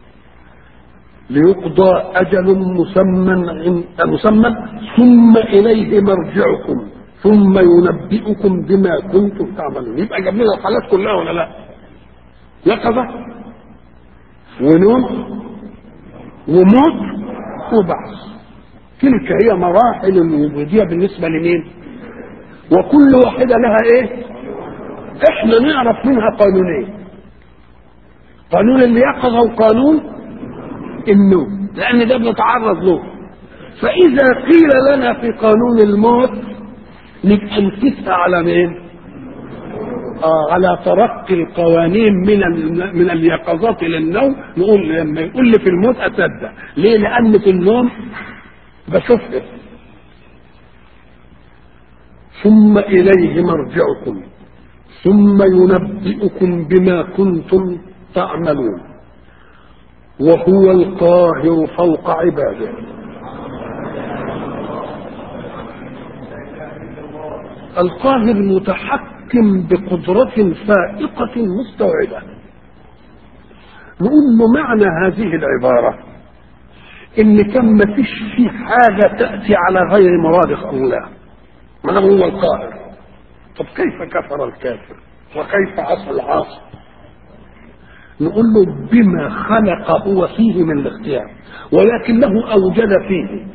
ليقضى اجل مسمى مسمى ثم اليه مرجعكم ثم ينبئكم بما كنتم تعملون يبقى جاب لنا الحالات كلها ولا لا يقظه ونوم وموت وبعث تلك هي مراحل الوجوديه بالنسبه لمين وكل واحده لها ايه احنا نعرف منها قانونين قانون اليقظه وقانون النوم لان ده بنتعرض له فاذا قيل لنا في قانون الموت نبقى نقيسها على مين آه على ترقي القوانين من ال- من اليقظات الى النوم نقول لما يقول لي في الموت اصدق ليه لان في النوم بشوفها ثم اليه مرجعكم ثم ينبئكم بما كنتم تعملون وهو القاهر فوق عباده القاهر متحكم بقدرة فائقة مستوعبة نقول له معنى هذه العبارة إن كان ما فيش فيه حاجة تأتي على غير مراد الله ما دام هو القاهر طب كيف كفر الكافر وكيف عصى العاصي نقول له بما خلق هو فيه من الاختيار ولكنه أوجد فيه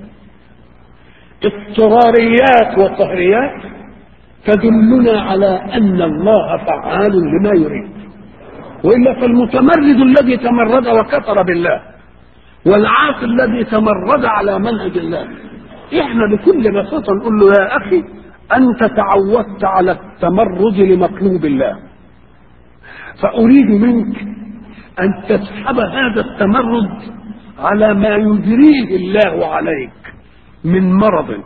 اضطراريات وقهريات تدلنا على ان الله فعال لما يريد والا فالمتمرد الذي تمرد وكفر بالله والعاصي الذي تمرد على منهج الله احنا بكل بساطه نقول له يا اخي انت تعودت على التمرد لمطلوب الله فاريد منك ان تسحب هذا التمرد على ما يجريه الله عليك من مرض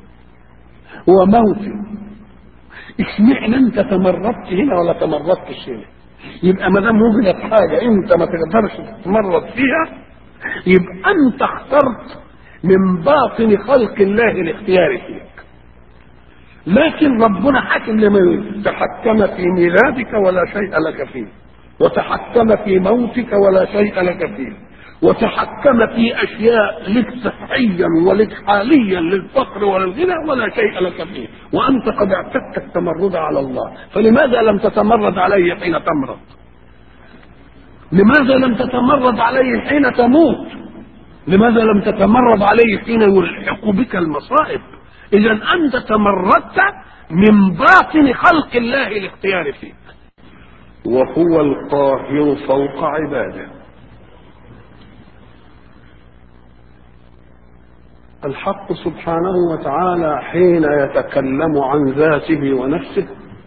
وموت اشمعنى انت تمردت هنا ولا تمردتش هنا يبقى ما دام وجدت حاجه انت ما تقدرش تتمرد فيها يبقى انت اخترت من باطن خلق الله الاختيار فيك لكن ربنا حكم لما يريد تحكم في ميلادك ولا شيء لك فيه وتحكم في موتك ولا شيء لك فيه وتحكم في اشياء لك صحيا ولك حاليا للفقر وللغنى ولا شيء لك فيه وانت قد اعتدت التمرد على الله فلماذا لم تتمرد عليه حين تمرض لماذا لم تتمرد عليه حين تموت لماذا لم تتمرد عليه حين يلحق بك المصائب اذا انت تمردت من باطن خلق الله الاختيار فيك وهو القاهر فوق عباده الحق سبحانه وتعالى حين يتكلم عن ذاته ونفسه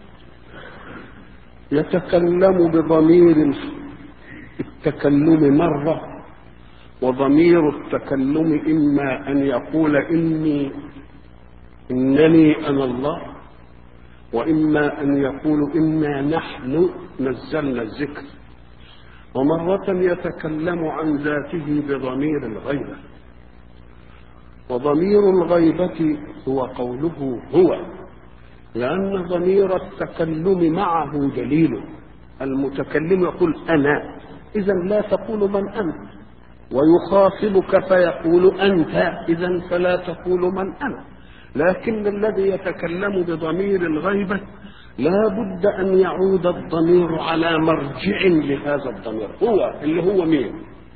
يتكلم بضمير التكلم مرة وضمير التكلم إما أن يقول إني إنني أنا الله وإما أن يقول إنا نحن نزلنا الذكر ومرة يتكلم عن ذاته بضمير الغيبة وضمير الغيبة هو قوله هو لأن ضمير التكلم معه دليل المتكلم يقول أنا إذا لا تقول من أنت ويخاطبك فيقول أنت إذا فلا تقول من أنا لكن الذي يتكلم بضمير الغيبة لا بد أن يعود الضمير على مرجع لهذا الضمير هو اللي هو مين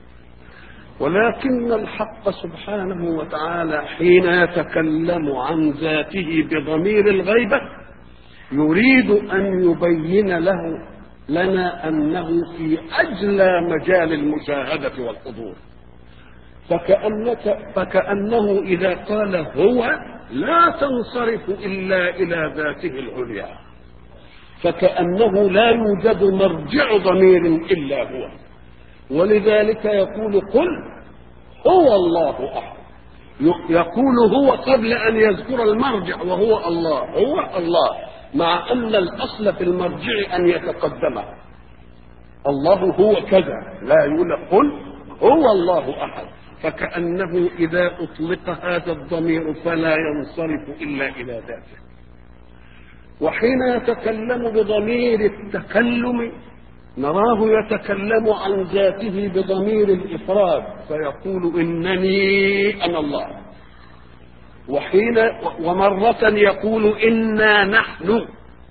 ولكن الحق سبحانه وتعالى حين يتكلم عن ذاته بضمير الغيبة يريد أن يبين له لنا أنه في أجلى مجال المشاهدة والحضور فكأنك فكأنه إذا قال هو لا تنصرف إلا إلى ذاته العليا فكأنه لا يوجد مرجع ضمير إلا هو ولذلك يقول قل هو الله احد يقول هو قبل ان يذكر المرجع وهو الله هو الله مع ان الاصل في المرجع ان يتقدم الله هو كذا لا يقول قل هو الله احد فكانه اذا اطلق هذا الضمير فلا ينصرف الا الى ذاته وحين يتكلم بضمير التكلم نراه يتكلم عن ذاته بضمير الإفراد فيقول إنني أنا الله وحين ومرة يقول إنا نحن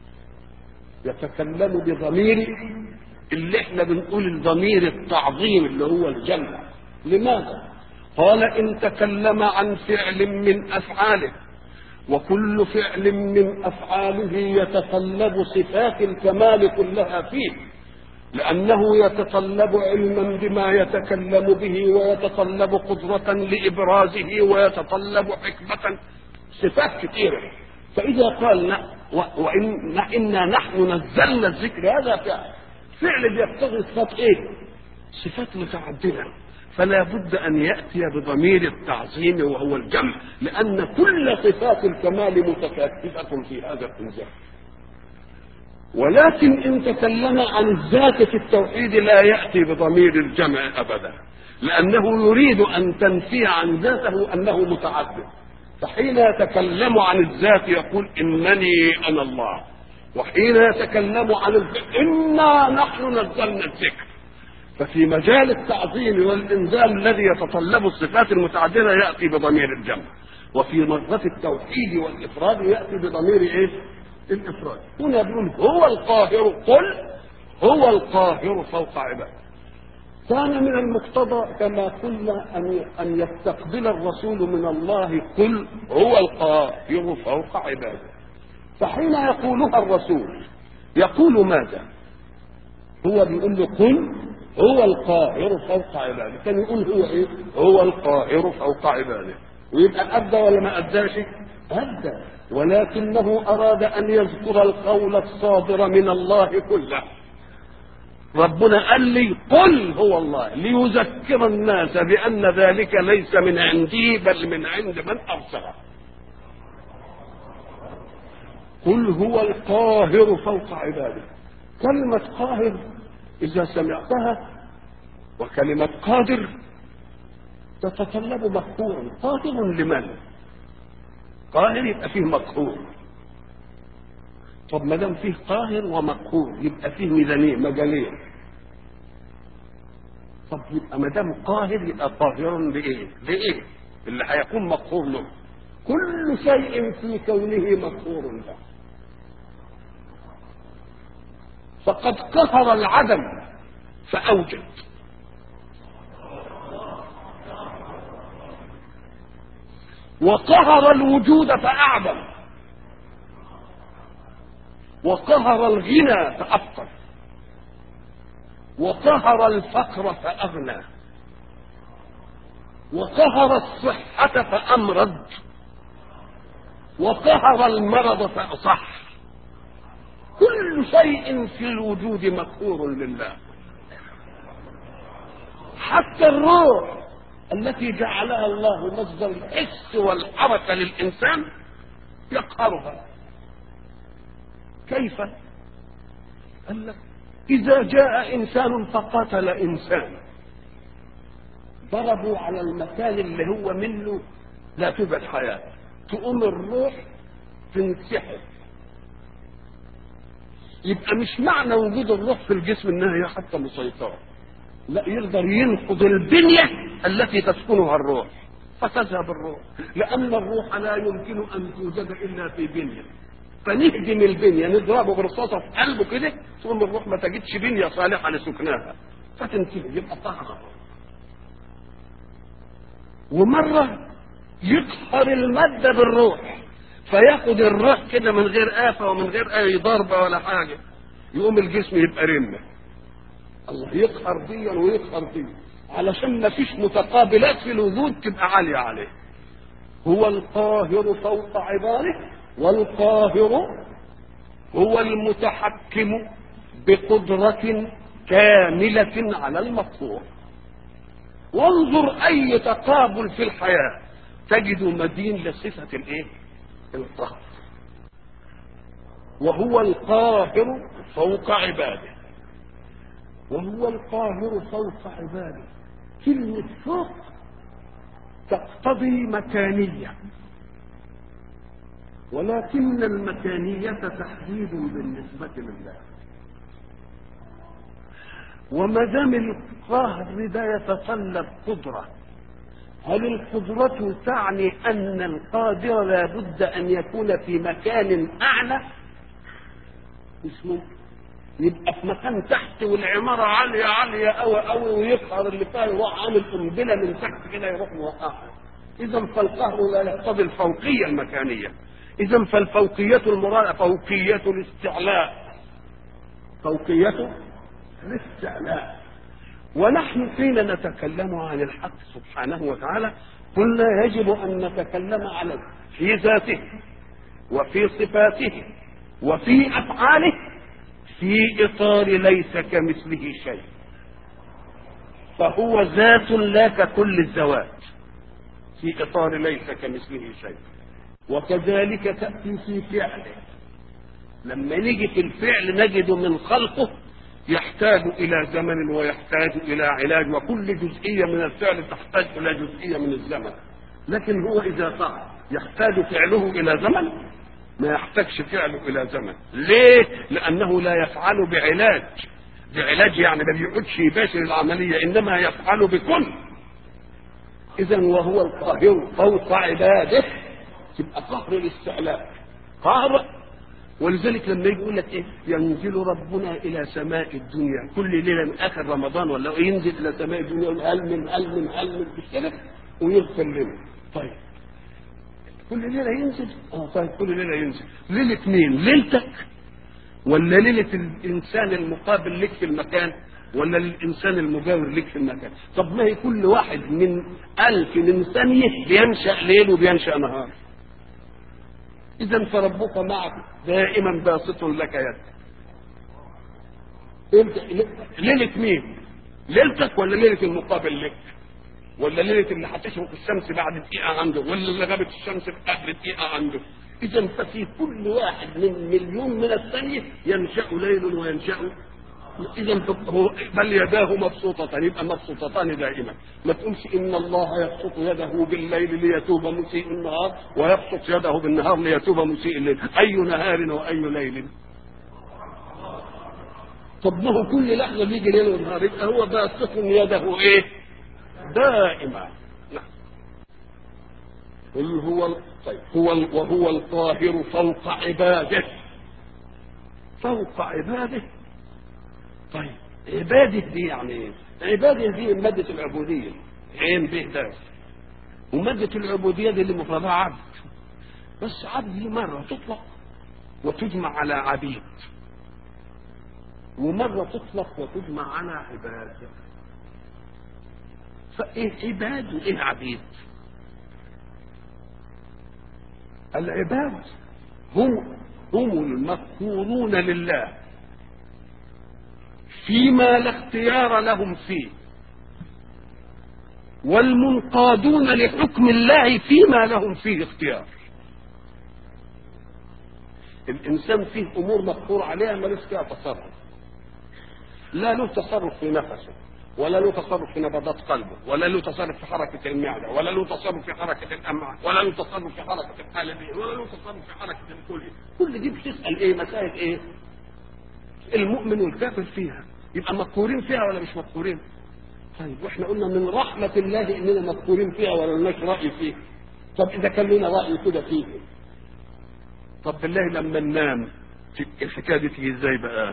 يتكلم بضمير اللي احنا بنقول الضمير التعظيم اللي هو الجنة لماذا؟ قال إن تكلم عن فعل من أفعاله وكل فعل من أفعاله يتطلب صفات الكمال كلها فيه لأنه يتطلب علما بما يتكلم به ويتطلب قدرة لإبرازه ويتطلب حكمة صفات كثيرة فإذا قال وإن إنا نحن نزلنا الذكر هذا فعل فعل بيقتضي صفات إيه؟ صفات متعددة فلا بد أن يأتي بضمير التعظيم وهو الجمع لأن كل صفات الكمال متكاتفة في هذا الإنزال ولكن إن تكلم عن الذات في التوحيد لا يأتي بضمير الجمع أبدا لأنه يريد أن تنفي عن ذاته أنه متعدد فحين يتكلم عن الذات يقول إنني أنا الله وحين يتكلم عن الذكر إنا نحن نزلنا الذكر ففي مجال التعظيم والإنزال الذي يتطلب الصفات المتعددة يأتي بضمير الجمع وفي مرة التوحيد والإفراد يأتي بضمير إيه؟ الإفراد هنا بيقول هو القاهر قل هو القاهر فوق عباده كان من المقتضى كما قلنا أن أن يستقبل الرسول من الله قل هو القاهر فوق عباده فحين يقولها الرسول يقول ماذا؟ هو بيقول له قل هو القاهر فوق عباده كان يقول هو ايه هو القاهر فوق عباده ويبقى ادى ولا ما اداش ادى ولكنه اراد ان يذكر القول الصادر من الله كله ربنا قال لي قل هو الله ليذكر الناس بان ذلك ليس من عندي بل من عند من ارسله قل هو القاهر فوق عباده كلمه قاهر إذا سمعتها وكلمة قادر تتطلب مقهورا قادر لمن؟ قاهر يبقى فيه مقهور طب ما دام فيه قاهر ومقهور يبقى فيه ميزانين مجالين طب يبقى ما دام قاهر يبقى قاهر لايه؟ لايه؟ اللي هيكون مقهور له كل شيء في كونه مقهور له فقد قهر العدم فأوجد وقهر الوجود فأعظم وقهر الغنى فأفقر وقهر الفقر فأغنى وقهر الصحة فأمرض وقهر المرض فأصح كل شيء في الوجود مقهور لله حتى الروح التي جعلها الله مصدر الحس والحركة للإنسان يقهرها كيف؟ قال لك إذا جاء إنسان فقتل إنسان ضربوا على المكان اللي هو منه لا توجد حياة تقوم الروح تنسحب يبقى مش معنى وجود الروح في الجسم انها هي حتى مسيطره لا يقدر ينقض البنيه التي تسكنها الروح فتذهب الروح لان الروح لا يمكن ان توجد الا في بنيه فنهدم البنيه نضربه برصاصه في قلبه كده ثم الروح ما تجدش بنيه صالحه لسكنها فتنتهي يبقى طهر ومره يقهر الماده بالروح فياخد الروح كده من غير آفة ومن غير أي ضربة ولا حاجة يقوم الجسم يبقى رمة الله يقهر ديا ويقهر ديا علشان ما فيش متقابلات في الوجود تبقى عالية عليه هو القاهر فوق عباده والقاهر هو المتحكم بقدرة كاملة على المطلوب وانظر أي تقابل في الحياة تجد مدين لصفة الايه؟ القهر وهو القاهر فوق عباده وهو القاهر فوق عباده كلمة فوق تقتضي مكانية ولكن المكانية تحديد بالنسبة لله وما دام القهر ده يتطلب قدرة هل القدرة تعني أن القادر لابد أن يكون في مكان أعلى؟ مش ممكن يبقى في مكان تحت والعمارة عالية عالية أوي أوي ويقهر اللي فيها يروح عامل قنبلة من تحت كده يروح موقعها. إذا فالقهر لا يقتضي الفوقية المكانية. إذا فالفوقية المرادة فوقية الاستعلاء. فوقية الاستعلاء. ونحن حين نتكلم عن الحق سبحانه وتعالى قلنا يجب أن نتكلم على في ذاته وفي صفاته وفي أفعاله في إطار ليس كمثله شيء فهو ذات لا ككل الذوات في إطار ليس كمثله شيء وكذلك تأتي في فعله لما نيجي في الفعل نجد من خلقه يحتاج إلى زمن ويحتاج إلى علاج وكل جزئية من الفعل تحتاج إلى جزئية من الزمن لكن هو إذا فعل يحتاج فعله إلى زمن ما يحتاجش فعله إلى زمن ليه؟ لأنه لا يفعل بعلاج بعلاج يعني ما بيقعدش يباشر العملية إنما يفعل بكل إذا وهو القاهر فوق عباده تبقى قهر الاستعلاء قهر ولذلك لما يجي يقول لك ايه ينزل ربنا الى سماء الدنيا كل ليله من اخر رمضان ولا ينزل الى سماء الدنيا يقول هل من هل من هل من مش كده ويغفر لنا طيب كل ليله ينزل اه طيب كل ليله ينزل ليله مين ليلتك ولا ليله الانسان المقابل لك في المكان ولا للانسان المجاور لك في المكان طب ما هي كل واحد من الف من ثانيه بينشا ليل وبينشا نهار اذا فربك معك دائما باسط لك يد انت ليله مين ليلتك ولا ليله المقابل لك ولا ليله اللي هتشرق الشمس بعد دقيقه عنده ولا اللي غابت الشمس في قبل دقيقه عنده اذا ففي كل واحد من مليون من الثانيه ينشا ليل وينشا اذا هو بل يداه مبسوطتان يبقى مبسوطتان دائما ما تقولش ان الله يبسط يده بالليل ليتوب مسيء النهار ويبسط يده بالنهار ليتوب مسيء الليل اي نهار واي ليل طب ما هو كل لحظه بيجي ليل ونهار يبقى هو باسط يده ايه دائما نعم قل هو طيب هو وهو القاهر فوق عباده فوق عباده طيب عبادة دي يعني ايه؟ عبادة دي مادة العبودية عين به داس ومادة العبودية دي اللي مفردها عبد بس عبد دي مرة تطلق وتجمع على عبيد ومرة تطلق وتجمع على عباد فايه عباد وايه عبيد العباد هم هم المذكورون لله فيما لا اختيار لهم فيه والمنقادون لحكم الله فيما لهم فيه اختيار الانسان فيه امور مقهور عليها ملوش فيها تصرف لا له تصرف في نفسه ولا له تصرف في نبضات قلبه ولا له تصرف في حركة المعدة ولا له تصرف في حركة الأمعاء ولا له تصرف في حركة القلبين ولا له تصرف في حركة الكلية كل دي بتسأل ايه مسائل ايه المؤمن والكافر فيها يبقى مذكورين فيها ولا مش مذكورين طيب واحنا قلنا من رحمة الله اننا مذكورين فيها ولا لناش رأي فيه طب اذا كان لنا رأي كده فيه طب بالله لما ننام الحكاية دي تيجي ازاي بقى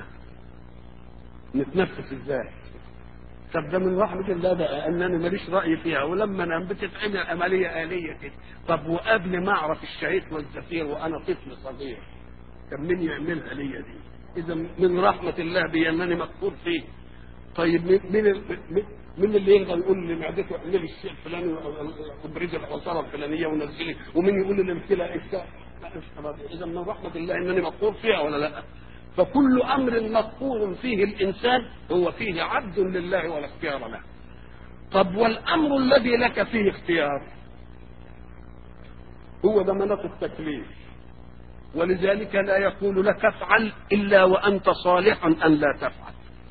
نتنفس ازاي طب ده من رحمة الله بقى ان انا ماليش رأي فيها ولما انام بتتعمل عملية آلية كده طب وقبل ما اعرف الشهيق والزفير وانا طفل صغير كان مين يعملها ليا دي اذا من رحمه الله بي انني مذكور فيه طيب مين مين اللي يقدر يقول لمعدته اعملي الشيء الفلاني وابرزي الحصاره الفلانيه ونزلي ومين يقول لي امثله اشياء اذا من رحمه الله انني مذكور فيها ولا لا فكل امر مذكور فيه الانسان هو فيه عبد لله ولا اختيار له طب والامر الذي لك فيه اختيار هو ده مناط التكليف ولذلك لا يقول لك افعل الا وانت صالح ان لا تفعل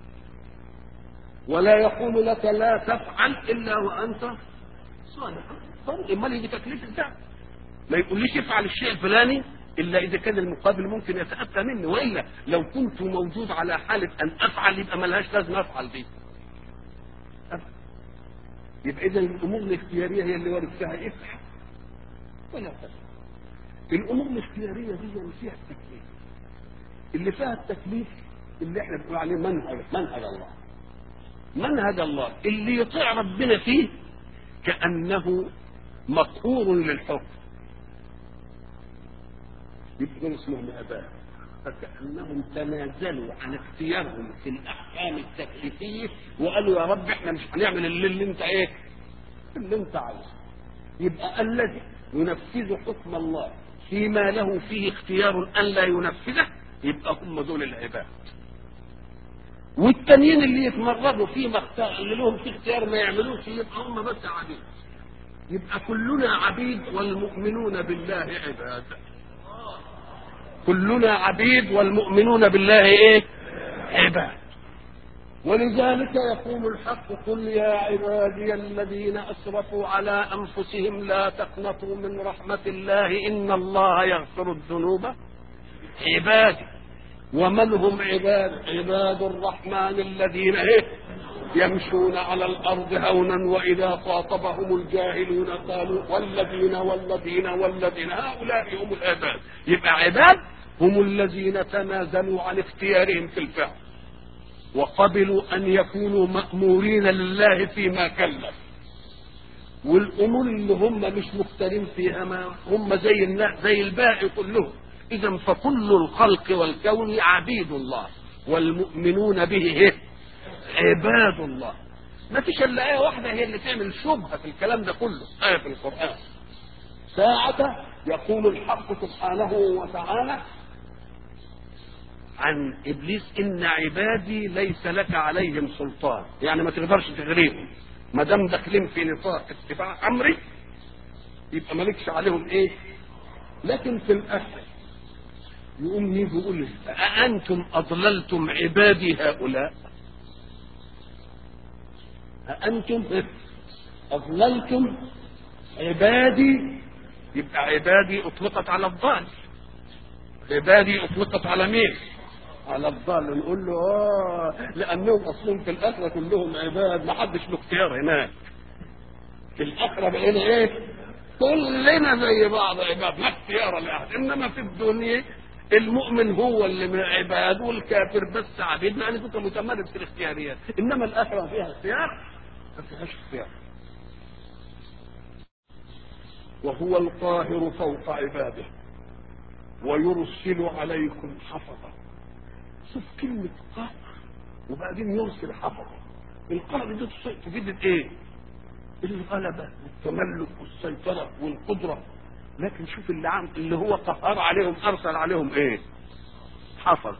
ولا يقول لك لا تفعل الا وانت صالح طيب امال يجي تكليف ازاي ما يقوليش افعل الشيء الفلاني الا اذا كان المقابل ممكن يتاتى مني والا لو كنت موجود على حاله ان افعل يبقى ملهاش لازمه افعل دي أفعل. يبقى اذا الامور الاختياريه هي اللي وارد فيها افعل ولا تفعل الامور الاختياريه دي فيها التكليف اللي فيها التكليف اللي احنا بنقول عليه منهج منهج الله منهج الله اللي يطيع ربنا فيه كانه مقهور للحكم يبقى اسمهم اباء فكانهم تنازلوا عن اختيارهم في الاحكام التكليفيه وقالوا يا رب احنا مش هنعمل اللي, اللي انت ايه اللي انت عايزه يبقى الذي ينفذ حكم الله فيما له فيه اختيار ان لا ينفذه يبقى هم دول العباد والتانيين اللي يتمردوا فيما اختار اللي لهم في اختيار ما يعملوش يبقى هم بس عبيد يبقى كلنا عبيد والمؤمنون بالله عباد كلنا عبيد والمؤمنون بالله ايه عباد ولذلك يقول الحق قل يا عبادي الذين اسرفوا على انفسهم لا تقنطوا من رحمه الله ان الله يغفر الذنوب عبادي ومن هم عباد عباد الرحمن الذين ايه يمشون على الارض هونا واذا خاطبهم الجاهلون قالوا والذين والذين والذين هؤلاء هم العباد يبقى عباد هم الذين تنازلوا عن اختيارهم في الفعل وقبلوا ان يكونوا مامورين لله فيما كلف والامور اللي هم مش مختارين فيها ما هم زي الناس زي الباقي كلهم اذا فكل الخلق والكون عبيد الله والمؤمنون به إيه؟ عباد الله ما فيش الا ايه واحده هي اللي تعمل شبهه في الكلام ده كله ايه في القران ساعة يقول الحق سبحانه وتعالى عن ابليس ان عبادي ليس لك عليهم سلطان يعني ما تقدرش تغريهم ما دام داخلين في نطاق اتباع امري يبقى مالكش عليهم ايه لكن في الاخر يقوم يجي يقول أأنتم أضللتم عبادي هؤلاء أأنتم أضللتم عبادي يبقى عبادي أطلقت على الضال عبادي أطلقت على مين؟ على الضال نقول له اه لانهم اصلهم في الاخره كلهم عباد ما حدش له اختيار هناك في الاخره بقينا ايه؟ كلنا زي بعض عباد لا اختيار لاحد انما في الدنيا المؤمن هو اللي من عباد والكافر بس عبيد يعني كنت متمرد في الاختياريات انما الاخره فيها اختيار ما فيهاش اختيار وهو القاهر فوق عباده ويرسل عليكم حفظه شوف كلمة قهر وبعدين يرسل حفظه القهر دي تفيد ايه؟ الغلبة والتملك والسيطرة والقدرة لكن شوف اللي عم اللي هو قهر عليهم ارسل عليهم ايه؟ حفظ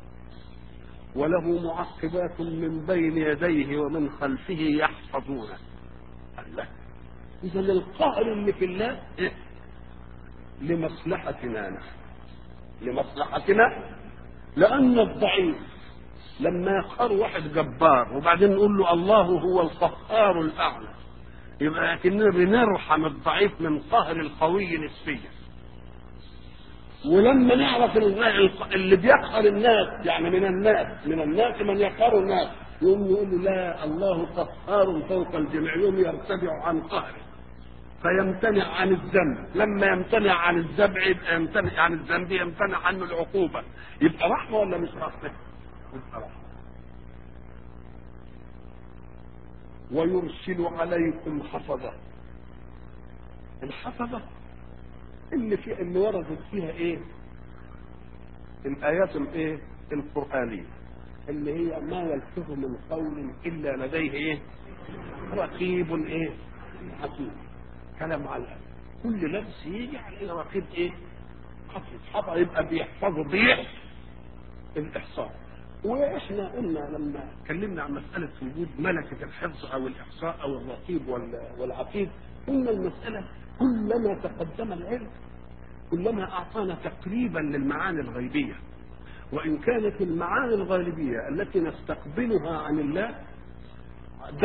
وله معقبات من بين يديه ومن خلفه يحفظونه الله اذا القهر اللي في الله إيه؟ لمصلحتنا نحن لمصلحتنا لأن الضعيف لما يقهر واحد جبار وبعدين نقول له الله هو القهار الأعلى يبقى كنا بنرحم الضعيف من قهر القوي نسبيا ولما نعرف اللي بيقهر الناس يعني من الناس من الناس من يقهر الناس يقوم يقول له لا الله قهار فوق الجميع يوم يرتفع عن قهره فيمتنع عن الذنب لما يمتنع عن الذنب يبقى يمتنع عن الذنب يمتنع عنه العقوبة يبقى رحمة ولا مش رحمة يبقى رحمة ويرسل عليكم حفظة الحفظة اللي في اللي وردت فيها ايه الايات الايه القرآنية اللي هي ما يلفظ من قول الا لديه ايه رقيب ايه حكيم كلام على كل لبس يجي على رقيب ايه حفظ حفظ يبقى بيحفظه بيح الاحصاء واحنا قلنا لما اتكلمنا عن مساله وجود ملكه الحفظ او الاحصاء او الرقيب والعقيد قلنا المساله كلما تقدم العلم كلما اعطانا تقريبا للمعاني الغيبيه وان كانت المعاني الغالبيه التي نستقبلها عن الله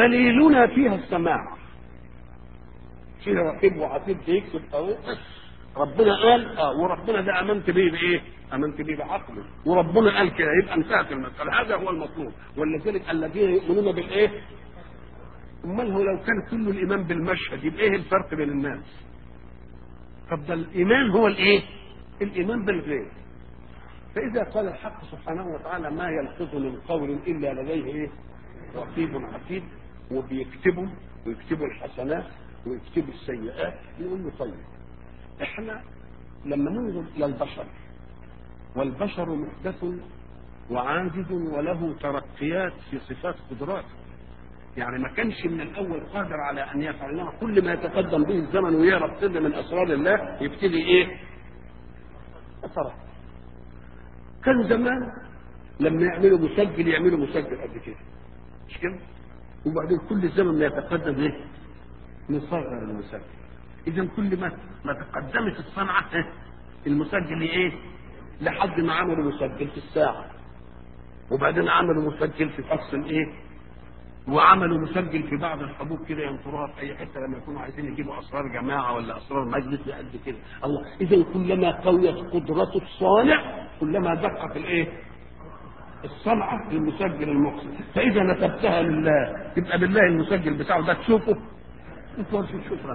دليلنا فيها السماع فيها رقيب وعتيد بيكتب او ربنا قال اه وربنا ده امنت به بايه؟ امنت به بعقله وربنا قال كده يبقى انتهت المساله هذا هو المطلوب ولذلك الذين يؤمنون بالايه؟ امال هو لو كان كل الايمان بالمشهد يبقى ايه الفرق بين الناس؟ طب ده الايمان هو الايه؟ الايمان بالغيب فاذا قال الحق سبحانه وتعالى ما يلفظ من قول الا لديه ايه؟ رقيب عتيد وبيكتبوا ويكتبوا الحسنات ويكتبوا السيئات يقول له طيب احنا لما ننظر الى البشر والبشر محدث وعاجز وله ترقيات في صفات قدراته يعني ما كانش من الاول قادر على ان يفعل انما كل ما يتقدم به الزمن ويعرف سر من اسرار الله يبتدي ايه؟ يترقى كان زمان لما يعملوا مسجل يعملوا مسجل قد كده مش كده؟ وبعدين كل زمن ما يتقدم ايه؟ نصغر المسجل اذا كل ما ما تقدمت الصنعه المسجل ايه؟ لحد ما عملوا مسجل في الساعه وبعدين عملوا مسجل في فصل الايه؟ وعملوا مسجل في بعض الحبوب كده ينطروها في اي حته لما يكونوا عايزين يجيبوا اسرار جماعه ولا اسرار مجلس قد كده الله اذا كلما قويت قدرة الصانع كلما دقت الايه؟ الصنعه للمسجل المقصد فاذا نسبتها لله يبقى بالله المسجل بتاعه ده تشوفه انت ما تشوفه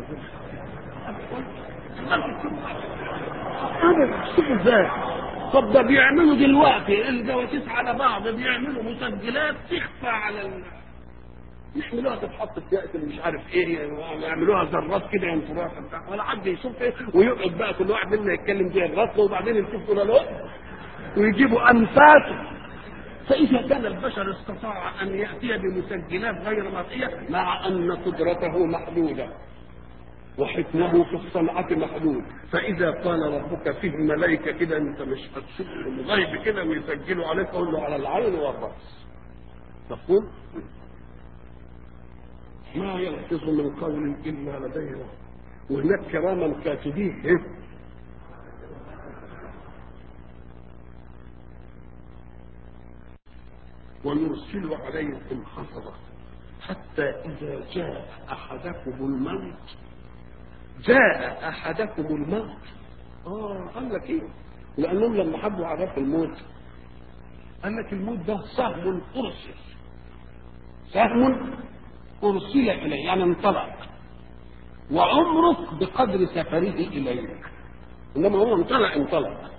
شوف ازاي طب ده بيعملوا دلوقتي الجواسيس على بعض بيعملوا مسجلات تخفى على ال... يعملوها تتحط في يأس اللي مش عارف ايه يعملوها ذرات كده ينطروها بتاع ولا حد يشوف ايه ويقعد بقى كل واحد منا يتكلم زي الرسل وبعدين يشوف كده له ويجيبوا انفاسه فإذا كان البشر استطاع أن يأتي بمسجلات غير مرئية مع أن قدرته محدودة وحكمه في الصنعة محدود فإذا قال ربك فيه ملائكة كده أنت مش هتشوف الغيب كده ويسجلوا عليك قول له على العين والرأس تقول ما يلفظ من قول إلا لديه وهناك كراما كاتبين إيه؟ ويرسل عليكم حفظة حتى إذا جاء أحدكم الموت جاء أحدكم الموت آه قال لك إيه؟ لأنهم لما حبوا عرفوا الموت قال لك الموت ده سهم أرسل سهم أرسل إليه يعني انطلق وعمرك بقدر سفره إليك إنما هو انطلق انطلق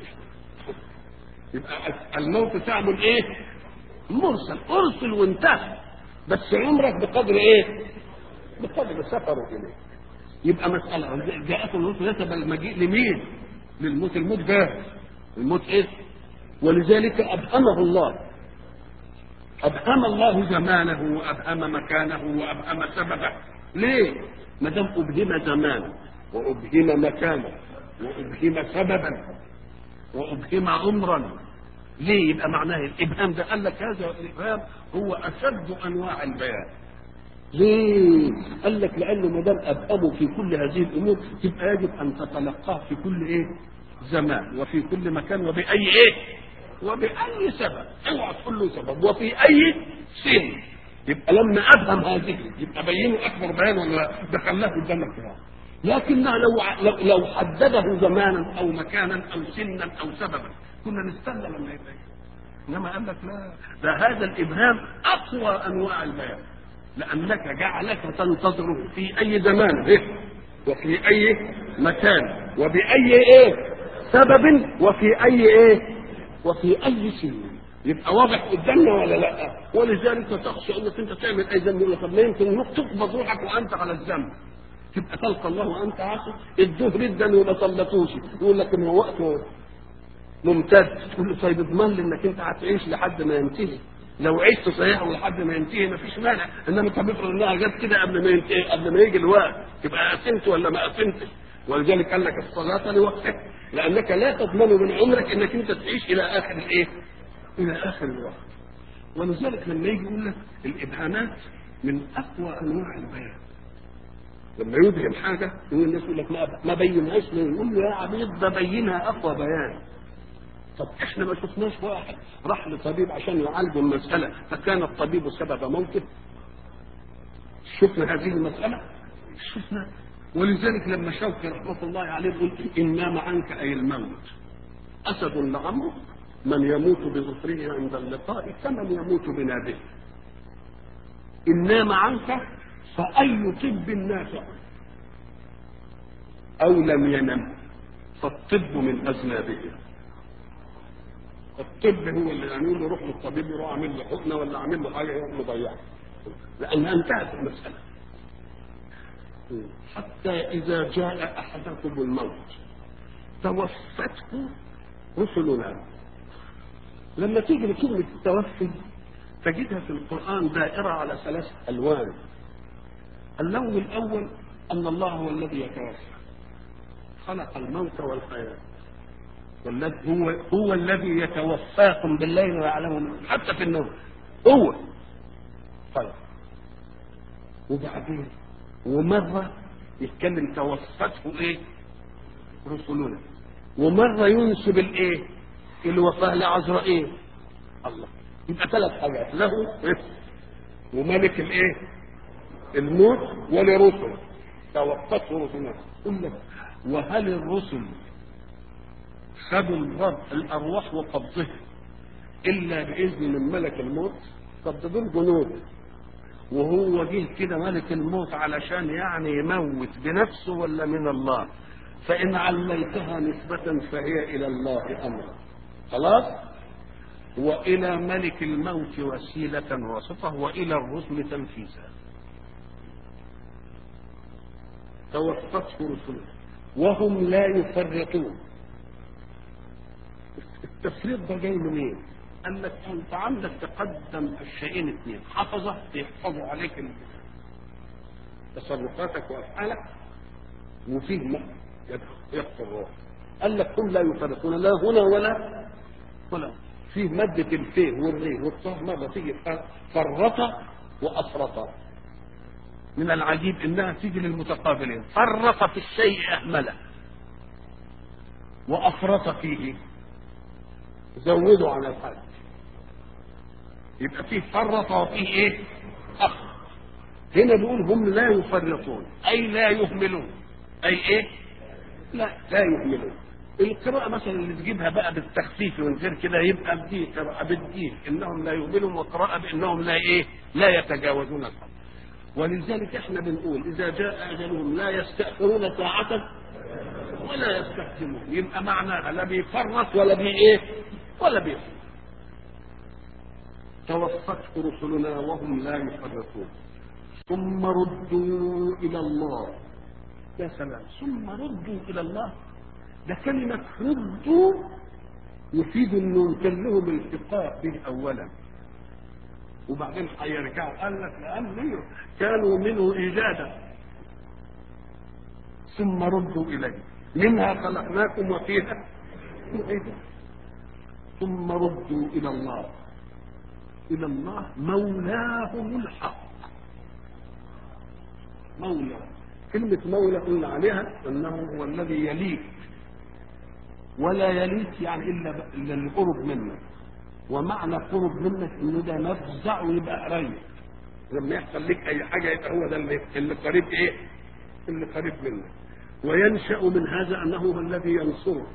يبقى الموت سهم إيه؟ مرسل ارسل وانتهى بس عمرك بقدر ايه بقدر سفره اليه يبقى مسألة جاءته الرسل نسب المجيء لمين للموت الموت جاهز الموت ايه ولذلك أبهمه الله أبهم الله زمانه وأبهم مكانه وأبهم سببه ليه ما دام أبهم زمانه وأبهم مكانه وأبهم سببا وأبهم عمرا ليه يبقى معناه الابهام ده قال لك هذا الابهام هو اشد انواع البيان ليه قال لك لانه ما دام ابهمه في كل هذه الامور يبقى يجب ان تتلقاه في كل ايه زمان وفي كل مكان وباي ايه وباي سبب اوعى تقول له سبب وفي اي سن يبقى لما افهم هذه يبقى بينه اكبر بيان ولا ده خلاه قدامك كده لكنه لو لو لو حدده زمانا او مكانا او سنا او سببا كنا نستنى لما يبين انما قال لك لا ده هذا الابهام اقوى انواع البيان لانك جعلك تنتظره في اي زمان إيه؟ وفي اي مكان وباي ايه سبب وفي اي ايه وفي اي سن يبقى واضح قدامنا ولا لا ولذلك تخشى انك انت تعمل اي ذنب يقول طب ما يمكن تقبض روحك وانت على الذنب تبقى تلقى الله وانت عاصي الظهر جدا وما صلتوش يقول لك ان هو وقته ممتد تقول له طيب اضمن لي انك انت هتعيش لحد ما ينتهي لو عشت صحيح ولحد ما ينتهي مفيش مانع انما انت بيفرض انها جت كده قبل ما ينتهي قبل ما يجي الوقت تبقى قسمت ولا ما قسمتش ولذلك قال لك الصلاه لوقتك لانك لا تضمن من عمرك انك انت تعيش الى اخر الايه؟ الى اخر الوقت ولذلك لما يجي يقول لك الابهامات من اقوى انواع البيان لما يبهم حاجه يقول الناس يقول لك ما ما بينهاش ليه؟ يقول له يا عبيد ده بينها اقوى بيان طب احنا ما شفناش واحد راح لطبيب عشان يعالجه المسألة فكان الطبيب سبب موته شفنا هذه المسألة شفنا ولذلك لما شوقي رحمه الله عليه يقول إن نام عنك أي الموت أسد لعمرو من يموت بظفره عند اللقاء كمن يموت بنابه إن نام عنك فأي طب نافع أو لم ينم فالطب من أذنابه الطب هو اللي يعمل له روح للطبيب يروح عامل له حقنه ولا عامل له حاجه يروح مضيعها لان انتهت المساله حتى اذا جاء احدكم الموت توفته رسلنا لما تيجي لكلمه التوفي تجدها في القران دائره على ثلاث الوان اللون الاول ان الله هو الذي يتوفى خلق الموت والحياه والذي هو هو الذي يتوفاكم بالليل ويعلم حتى في النوم هو طيب وبعدين ومرة يتكلم توفته ايه رسلنا ومرة ينسب الايه الوفاة لعزرائيل الله يبقى ثلاث حاجات له إيه؟ وملك الايه الموت ولرسل توفته رسلنا قل لك وهل الرسل خدوا الرب الارواح وقبضها الا باذن من ملك الموت طب ده دول جنود وهو جه كده ملك الموت علشان يعني يموت بنفسه ولا من الله فان عليتها نسبه فهي الى الله امرا خلاص والى ملك الموت وسيله واسطه والى الرسل تنفيذا توفته رسله وهم لا يفرطون التفريط ده جاي منين؟ قال لك انت عندك تقدم الشيئين اثنين حفظه يحفظوا عليك تصرفاتك وافعالك وفيه يخفى الروح قال لك هم لا يفرقون لا هنا ولا ولا فيه مادة الفيه والريه والطه مرة تيجي فرط وأفرط من العجيب انها تيجي للمتقابلين فرط في الشيء اهمله وافرط فيه زودوا عن الحد يبقى فيه فرط وفيه ايه اخر هنا بيقول هم لا يفرطون اي لا يهملون اي ايه لا لا يهملون القراءة مثلا اللي تجيبها بقى بالتخفيف من غير كده يبقى بدي قراءة بالدين انهم لا يهملون وقراءة بانهم لا ايه لا يتجاوزون الحد ولذلك احنا بنقول اذا جاء اجلهم لا يستأخرون ساعة ولا يستخدمون يبقى معناها لا بيفرط ولا بي ايه ولا بيفرط توفته رسلنا وهم لا يفرطون ثم ردوا الى الله يا سلام ثم ردوا الى الله ده كلمة ردوا يفيد انه كان لهم التقاء به اولا وبعدين هيرجعوا قال لك لان كانوا منه ايجادا ثم ردوا اليه منها خلقناكم وفيها نعيدكم ثم ردوا الى الله الى الله مولاهم الحق مولى كلمة مولى قلنا عليها انه هو الذي يليك ولا يليك يعني الا الا القرب منك ومعنى قرب منك ان ده مفزع ويبقى قريب لما يحصل لك اي حاجه يبقى هو ده اللي, اللي قريب ايه؟ اللي قريب منك وينشا من هذا انه هو الذي ينصره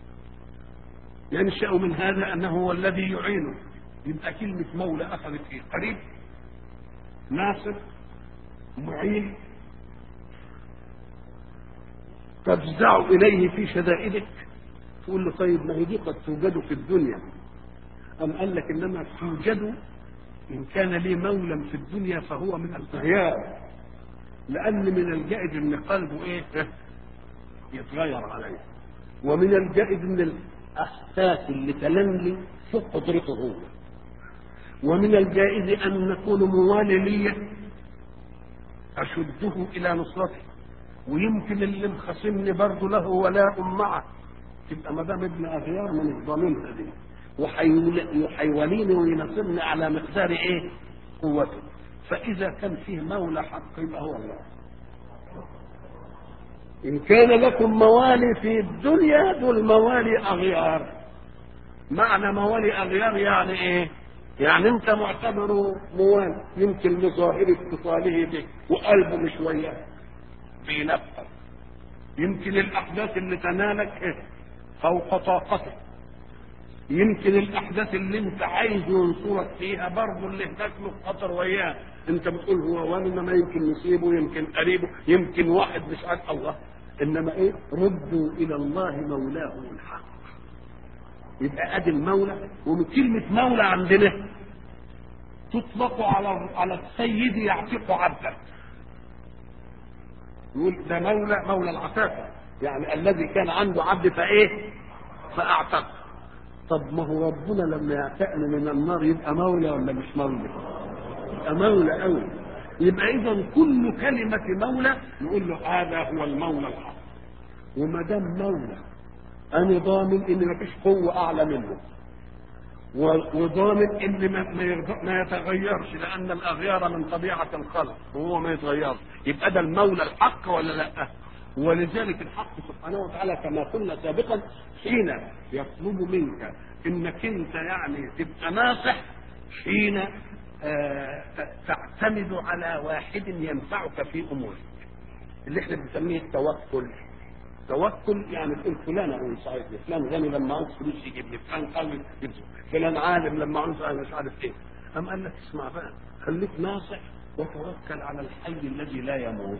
ينشا من هذا انه هو الذي يعينه يبقى كلمه مولى اخذت ايه؟ قريب ناصر معين تفزع اليه في شدائدك تقول له طيب ما هي دي قد توجد في الدنيا أم قال لك إنما توجد إن كان لي مولى في الدنيا فهو من الغياب لأن من الجائز إن قلبه إيه يتغير عليه ومن الجائز إن الأحساس اللي تلملي فوق قدرته هو ومن الجائز أن نكون موالي لي أشده إلى نصرته ويمكن اللي مخاصمني برضه له ولاء معه تبقى ما دام ابن اغيار من الضامنها دي وحيوليني وينصرني على مقدار ايه؟ قوته فاذا كان فيه مولى حق يبقى هو الله ان كان لكم موالي في الدنيا دول موالي اغيار معنى موالي اغيار يعني ايه؟ يعني انت معتبره موالي يمكن لظاهر اتصاله بك وقلبه مش وياه بينفذ يمكن الاحداث اللي تنالك إيه؟ فوق طاقتك يمكن الاحداث اللي انت عايز ينصرك فيها برضه اللي هناك له خطر وياه انت بتقول هو وانا ما يمكن نسيبه يمكن قريبه يمكن واحد مش عارف الله انما ايه ردوا الى الله مولاهم الحق يبقى ادي المولى ومن كلمه مولى عندنا تطلق على على السيد يعتق عبده يقول ده مولى مولى العتاقه يعني الذي كان عنده عبد فايه فاعتق طب ما هو ربنا لما يعتقنا من النار يبقى مولى ولا مش مولى يبقى مولى قوي يبقى اذا كل كلمه مولى نقول له هذا هو المولى الحق وما دام مولى انا ضامن ان ما فيش قوه اعلى منه وضامن ان ما ما, ما يتغيرش لان الاغيار من طبيعه الخلق وهو ما يتغيرش يبقى ده المولى الحق ولا لا ولذلك الحق سبحانه وتعالى كما قلنا سابقا حين يطلب منك انك انت يعني تبقى ناصح حين آه تعتمد على واحد ينفعك في امورك اللي احنا بنسميه التوكل توكل يعني تقول فلان هو يساعدني فلان غني لما عاوز فلوس يجيبني فلان قوي يجيبني فلان عالم لما عاوز انا مش عارف ايه أم قال لك اسمع بقى خليك ناصح وتوكل على الحي الذي لا يموت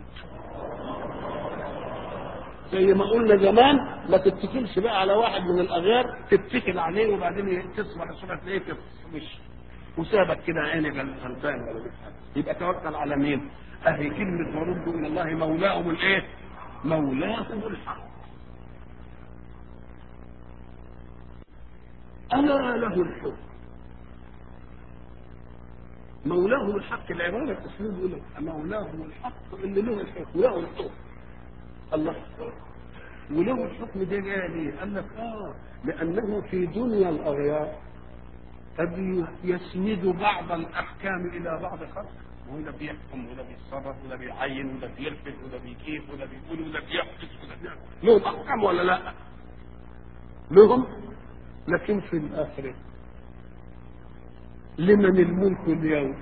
زي ما قلنا زمان ما تتكلش بقى على واحد من الاغيار تتكل عليه وبعدين تصبح الصبح تلاقيه مش وسابك كده عيني غلبان ولا يبقى توكل على مين؟ اهي كلمه وردوا الى الله مولاهم الايه؟ مولاهم الحق ألا له الحكم مولاهم الحق العبارة الأسلوب يقول لك مولاهم الحق اللي له الحكم له الحكم الله وله الحكم ده جاي ليه؟ قال لك اه لأنه في دنيا الأغيار قد يسند بعض الأحكام إلى بعض خلق وده بيحكم وده بيتصرف وده بيعين وده بيرفد وده بيكيف وده بيقول وده بيحبس وده بيعمل لهم احكام ولا لا؟ لهم لكن في الاخره لمن الملك اليوم؟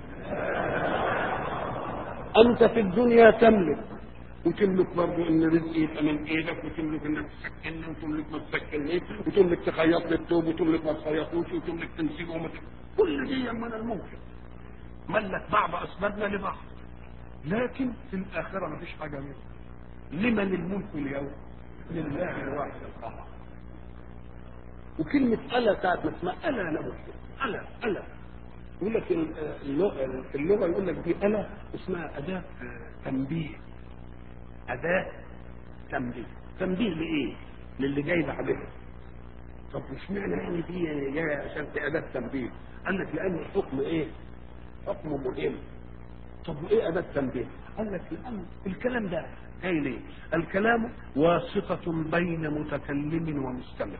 انت في الدنيا تملك وتملك برضه ان رزقي يبقى من ايدك وتملك انك تسكنني وتملك ما تسكننيش وتملك تخيط لي الثوب وتملك ما تخيطوش وتملك تنسيبه وما كل دي من الممكن ملك بعض اسبابنا لبعض لكن في الاخره ما فيش حاجه منه لمن الملك اليوم لله الواحد القهار وكلمة ألا ساعة ما اسمها ألا له ألا ألا يقول لك اللغة في اللغة يقول لك دي ألا اسمها أداة تنبيه أداة تنبيه تنبيه لإيه؟ للي جاي بعدها طب مش معنى يعني دي جاية عشان في أداة تنبيه قال لك لأن الحكم إيه؟ حكم مهم طب وايه اداه التنبيه؟ قال لك الامر الكلام ده جاي ليه؟ الكلام واسطة بين متكلم ومستمع.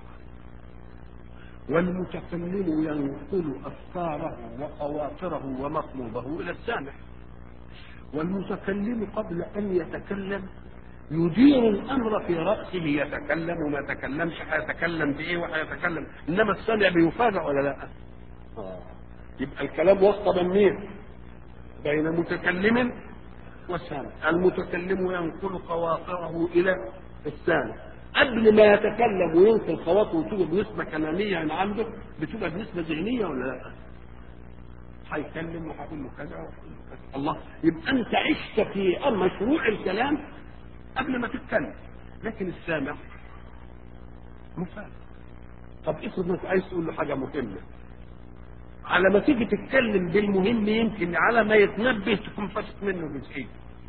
والمتكلم ينقل افكاره وخواطره ومطلوبه الى السامع. والمتكلم قبل ان يتكلم يدير الامر في راسه يتكلم وما تكلمش هيتكلم بايه وهيتكلم انما السامع بيفاجئ ولا لا؟ آه. يبقى الكلام وسط بين مين؟ بين متكلم وسامع المتكلم ينقل خواطره الى السامع قبل ما يتكلم وينقل خواطره وتوجد نسبة كلامية من عنده بتوجد نسبة ذهنية ولا لا؟ هيكلم وهقول له كذا وهقول له كذا الله يبقى انت عشت في مشروع الكلام قبل ما تتكلم لكن السامع مفاجئ طب افرض انك عايز تقول له حاجة مهمة على ما تيجي تتكلم بالمهم يمكن على ما يتنبه تكون فاتت منه جزئيه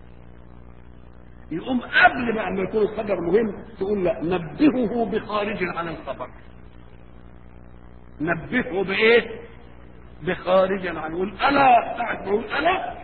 يقوم قبل ما يكون الخبر مهم تقول لا نبهه بخارج عن الخبر نبهه بايه بخارج عن يقول الا ساعه ما يقول الا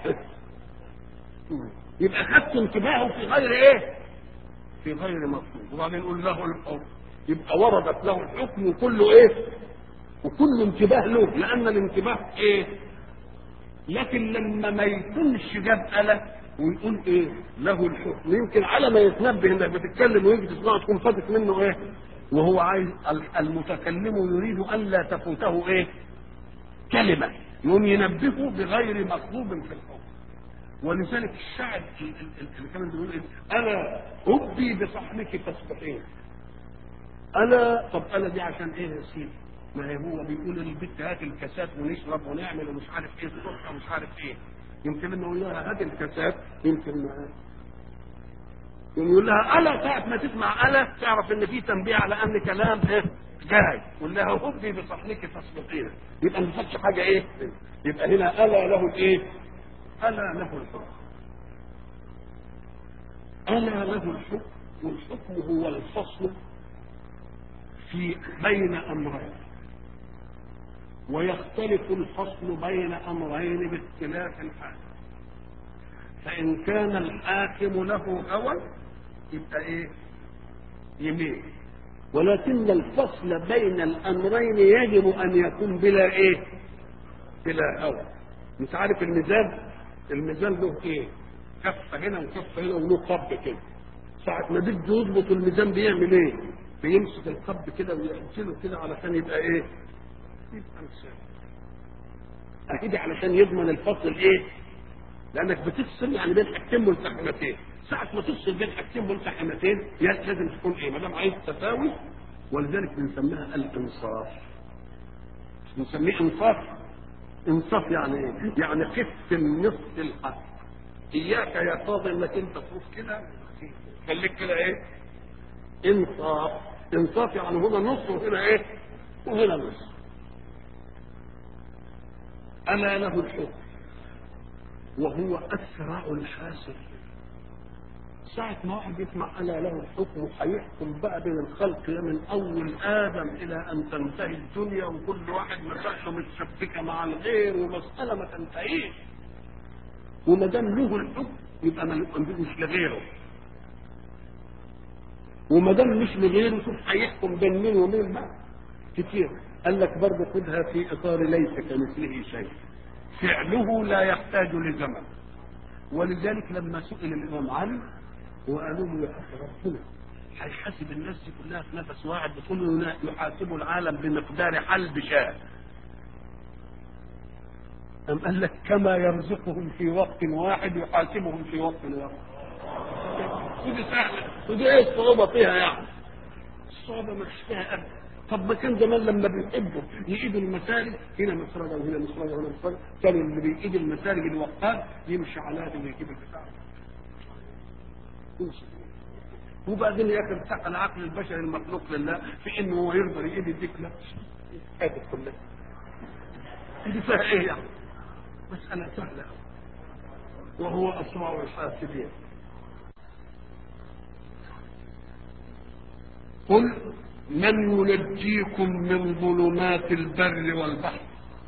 يبقى خدت انتباهه في غير ايه في غير مطلوب وبعدين نقول له الحكم يبقى وردت له الحكم وكله ايه وكل انتباه له لان الانتباه ايه لكن لما ما يكونش جاب آلة ويقول ايه له الحكم يمكن على ما يتنبه انك بتتكلم ويجي تسمعه تكون فاتت منه ايه وهو عايز المتكلم يريد ان لا تفوته ايه كلمه يقوم ينبهه بغير مطلوب في الحكم ولذلك الشاعر اللي كان بيقول ايه الا هبي بصحنك تسبحين الا طب الا دي عشان ايه يا سيدي ما هي هو بيقول للبنت هات الكاسات ونشرب ونعمل ومش عارف ايه الصبح ومش عارف ايه يمكن لما يقول لها هات الكاسات يمكن ما يقول لها الا ساعه ما تسمع الا تعرف ان في تنبيه على ان كلام ايه جاي قول لها هبي بصحنك تصبحين يبقى ما فاتش حاجه ايه يبقى هنا الا له الايه الا له الحكم الا له الحكم والحكم هو الفصل في بين امرين ويختلف الفصل بين امرين باختلاف الحال فان كان الحاكم له هوى يبقى ايه يميل ولكن الفصل بين الامرين يجب ان يكون بلا ايه بلا هوى مش عارف الميزان الميزان له ايه كفه هنا وكفه هنا وله قب كده ساعة ما بده يضبط الميزان بيعمل ايه؟ بيمسك القب كده ويقتله كده علشان يبقى ايه؟ يبقى مساوي. اكيد علشان يضمن الفصل ايه؟ لانك بتفصل يعني بين حاجتين ملتحمتين ساعة ما تفصل بين حاجتين ملتحمتين لازم تكون ايه؟ ما دام عايز تساوي ولذلك بنسميها الانصاف. بنسميه انصاف انصاف يعني ايه؟ يعني قف النصف الحق. اياك يا فاضل انك انت تروح كده خليك كده ايه؟ انصاف انصاف يعني هنا نص وهنا ايه؟ وهنا نص. ألا له الحكم وهو أسرع الحاسب ساعة ما واحد يسمع ألا له الحكم هيحكم بقى بين الخلق من أول آدم إلى أن تنتهي الدنيا وكل واحد مسألة متشبكة مع الغير ومسألة ما تنتهيش وما دام له الحكم يبقى مش لغيره وما دام مش لغيره شوف هيحكم بين مين ومين بقى كتير قال لك برضه خدها في اطار ليس كمثله شيء فعله لا يحتاج لزمن ولذلك لما سئل الامام علي وقالوا له يا ربنا هيحاسب الناس دي كلها في نفس واحد بتقول له يحاسب العالم بمقدار حلب شاة أم قال لك كما يرزقهم في وقت واحد يحاسبهم في وقت واحد ودي سهلة ودي ايه الصعوبة فيها يعني الصعوبة ما فيش فيها أبدا طب ما كان زمان لما بيحبوا يقيدوا المساجد هنا مسرجة وهنا مسرجة وهنا مسرجة كان اللي بيقيد المساجد الوقاد يمشي على هذا ويجيب البتاع يمشي وبعدين يا اخي ارتقى العقل البشري المخلوق لله في انه هو يقدر يقيد الديك لا هذه كلها دي فيها ايه يعني مسألة سهلة وهو أسرع الحاسبين قل من ينجيكم من ظلمات البر والبحر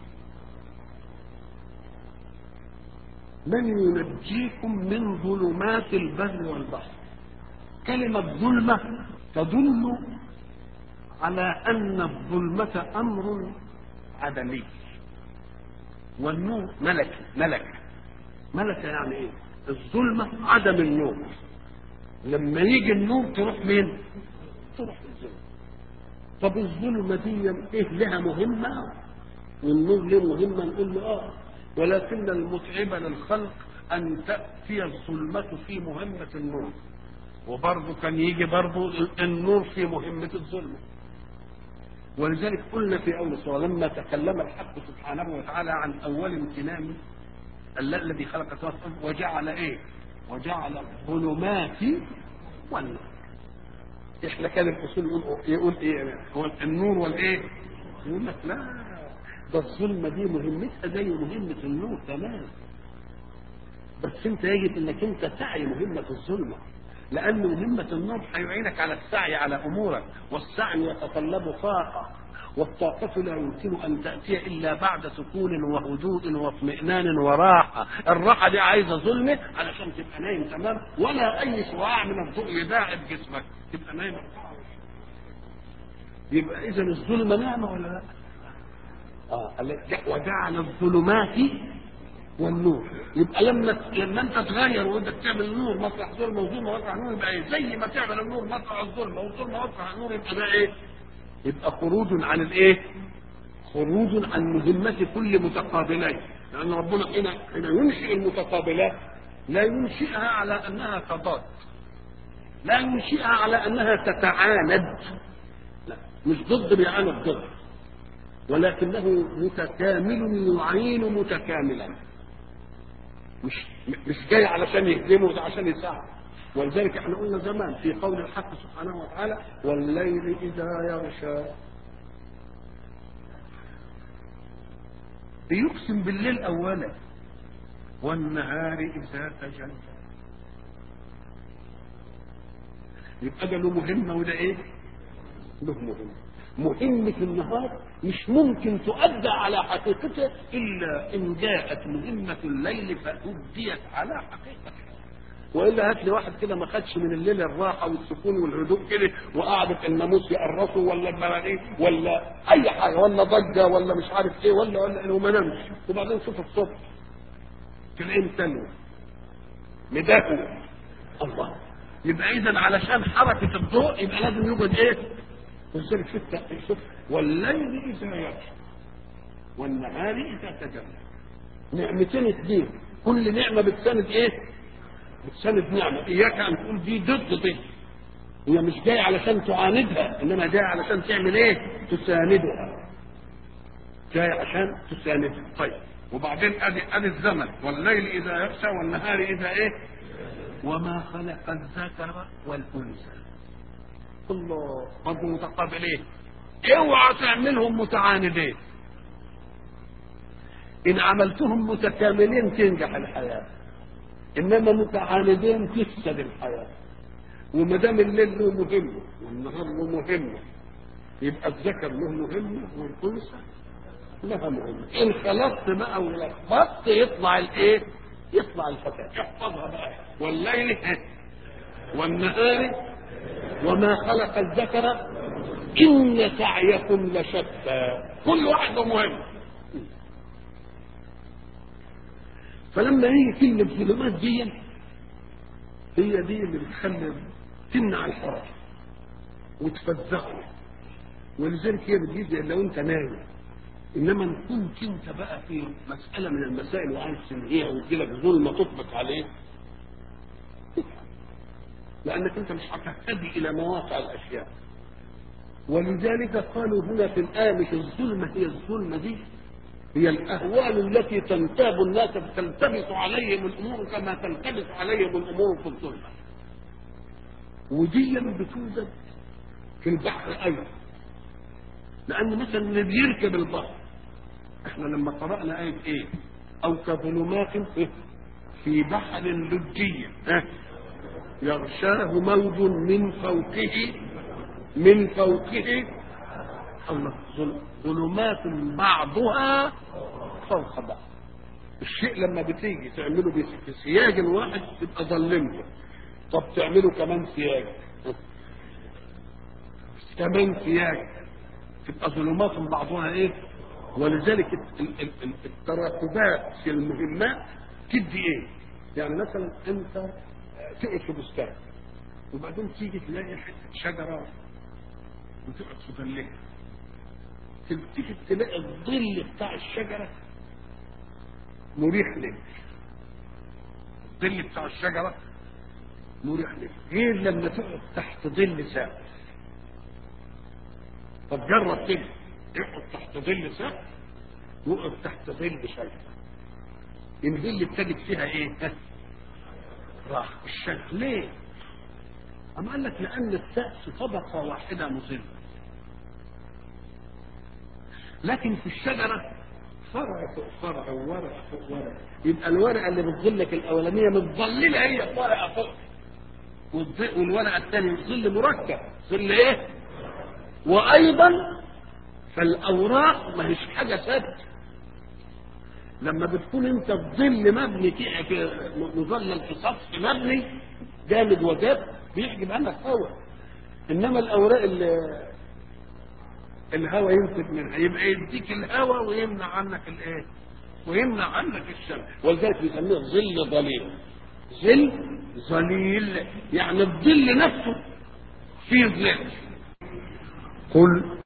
من ينجيكم من ظلمات البر والبحر كلمة ظلمة تدل على أن الظلمة أمر عدمي والنور ملكي ملكة ملكة يعني ايه الظلمة عدم النور لما يجي النور تروح مين تروح الظلمة طب الظلمة دي ايه لها مهمة والنور له مهمة نقول له اه ولكن المتعب للخلق ان تأتي الظلمة في مهمة النور وبرضه كان يجي برضه النور في مهمة الظلمة ولذلك قلنا في اول الصورة لما تكلم الحق سبحانه وتعالى عن اول امتنان الذي خلق السماوات وجعل ايه وجعل الظلمات والنور احنا كان الاصول يقول يقول ايه هو النور والايه يقول لك لا ده الظلمه دي مهمتها زي مهمه النور تمام بس انت يجب انك انت تعي مهمه الظلمه لان مهمه النور هيعينك على السعي على امورك والسعي يتطلب طاقه والطاقة لا يمكن أن تأتي إلا بعد سكون وهدوء واطمئنان وراحة الراحة دي عايزة ظلمة علشان تبقى نايم تمام ولا أي شعاع من الضوء يداعب جسمك تبقى نايم يبقى إذا الظلمة نعمة ولا لا؟ آه وجعل الظلمات والنور يبقى لما لما انت تغير وانت تعمل نور مطرح ظلمه وظلمه مطرح نور يبقى ايه؟ زي ما تعمل النور مطرح الظلمه والظلمه مطرح النور يبقى ده ايه؟ يبقى خروج عن الايه خروج عن مهمة كل متقابلين لأن ربنا حين حين ينشئ المتقابلات لا ينشئها على انها تضاد لا ينشئها على انها تتعاند لا مش ضد بيعاند ضد ولكنه متكامل يعين متكاملا مش مش جاي علشان يهدمه ده عشان يساعد ولذلك احنا قلنا زمان في قول الحق سبحانه وتعالى والليل اذا يغشى بيقسم بالليل اولا والنهار اذا تجلى يبقى ده له مهمه وده ايه؟ له مهمه مهمة النهار مش ممكن تؤدى على حقيقتها إلا إن جاءت مهمة الليل فأديت على حقيقتها والا هات لي واحد كده ما خدش من الليل الراحه والسكون والهدوء كده وقعدت الناموس يقرصه ولا البراغيث ولا اي حاجه ولا ضجه ولا مش عارف ايه ولا ولا وما نامش وبعدين شوف الصبح تلاقيه متلوى مدافع الله يبقى اذا علشان حركه الضوء يبقى لازم يوجد ايه؟ ولذلك شوف شوف والليل اذا يغشى والنهار اذا تجلى نعمتين اثنين كل نعمه بتساند ايه؟ بتساند نعمه اياك ان تقول دي ضد دي هي مش جايه علشان تعاندها انما جايه علشان تعمل ايه؟ تساندها جايه عشان تساندها طيب وبعدين ادي ادي الزمن والليل اذا يغشى والنهار اذا ايه؟ وما خلق الذكر والانثى الله برضه متقابلين اوعى تعملهم متعاندين ان عملتهم متكاملين تنجح الحياه انما متعاندين تفسد الحياه وما دام الليل له مهمه والنهار له مهمه يبقى الذكر له مهمه والانثى لها مهمه ان خلطت بقى ولخبطت يطلع الايه؟ يطلع الفتاه احفظها بقى والليل والنهار وما خلق الذكر إن سعيكم لشتى كل واحد مهم فلما هي كلمة الظلمات دي هي دي اللي بتخلي تمنع الحركة وتفزعه ولذلك هي بتجيز لو انت نايم انما ان كنت انت بقى في مسألة من المسائل وعايز تنهيها وتجيلك ظلمة تطبق عليه لانك انت مش هتهتدي الى مواقع الاشياء ولذلك قالوا هنا في الآية مش الظلمة هي الظلمة دي هي الأهوال التي تنتاب الناس تلتبس عليهم الأمور كما تلتبس عليهم الأمور في الظلمة ودي بتوجد في البحر أيضا لأن مثلا اللي بيركب البحر احنا لما قرأنا آية إيه؟ أو كظلمات في بحر لجي يغشاه موج من فوقه من فوقه الله ظلمات بعضها فوق بعض الشيء لما بتيجي تعمله في سياج واحد تبقى ظلمته طب تعمله كمان سياج كمان سياج تبقى ظلمات بعضها ايه ولذلك التراكبات في المهمات تدي ايه يعني مثلا انت تقعد في بستان وبعدين تيجي تلاقي حته شجره وتقعد في ظلها تلتفت تلاقي الظل بتاع الشجره مريح لك الظل بتاع الشجره مريح لك غير لما تقعد تحت ظل سقف طب جرب كده اقعد تحت ظل سقف واقعد تحت ظل شجره الظل ابتدت فيها ايه؟ راح الشجر ليه؟ أم قال لك لأن السقف طبقة واحدة مظلة لكن في الشجرة فرع فوق فرع وورق فوق ورق يبقى الورقة اللي بتظلك الأولانية متظللة هي ورقة فوق والورقة الثانية ظل مركب ظل إيه؟ وأيضا فالأوراق ما هيش حاجة ثابتة لما بتكون انت في ظل مبني في مظلل في سطح مبني جامد وجاب بيحجب عنك هواء انما الاوراق اللي الهواء ينتج منها يبقى يديك الهواء ويمنع عنك الايه ويمنع عنك الشمس ولذلك بيسموه ظل ظليل ظل ظليل يعني الظل نفسه فيه ظل قل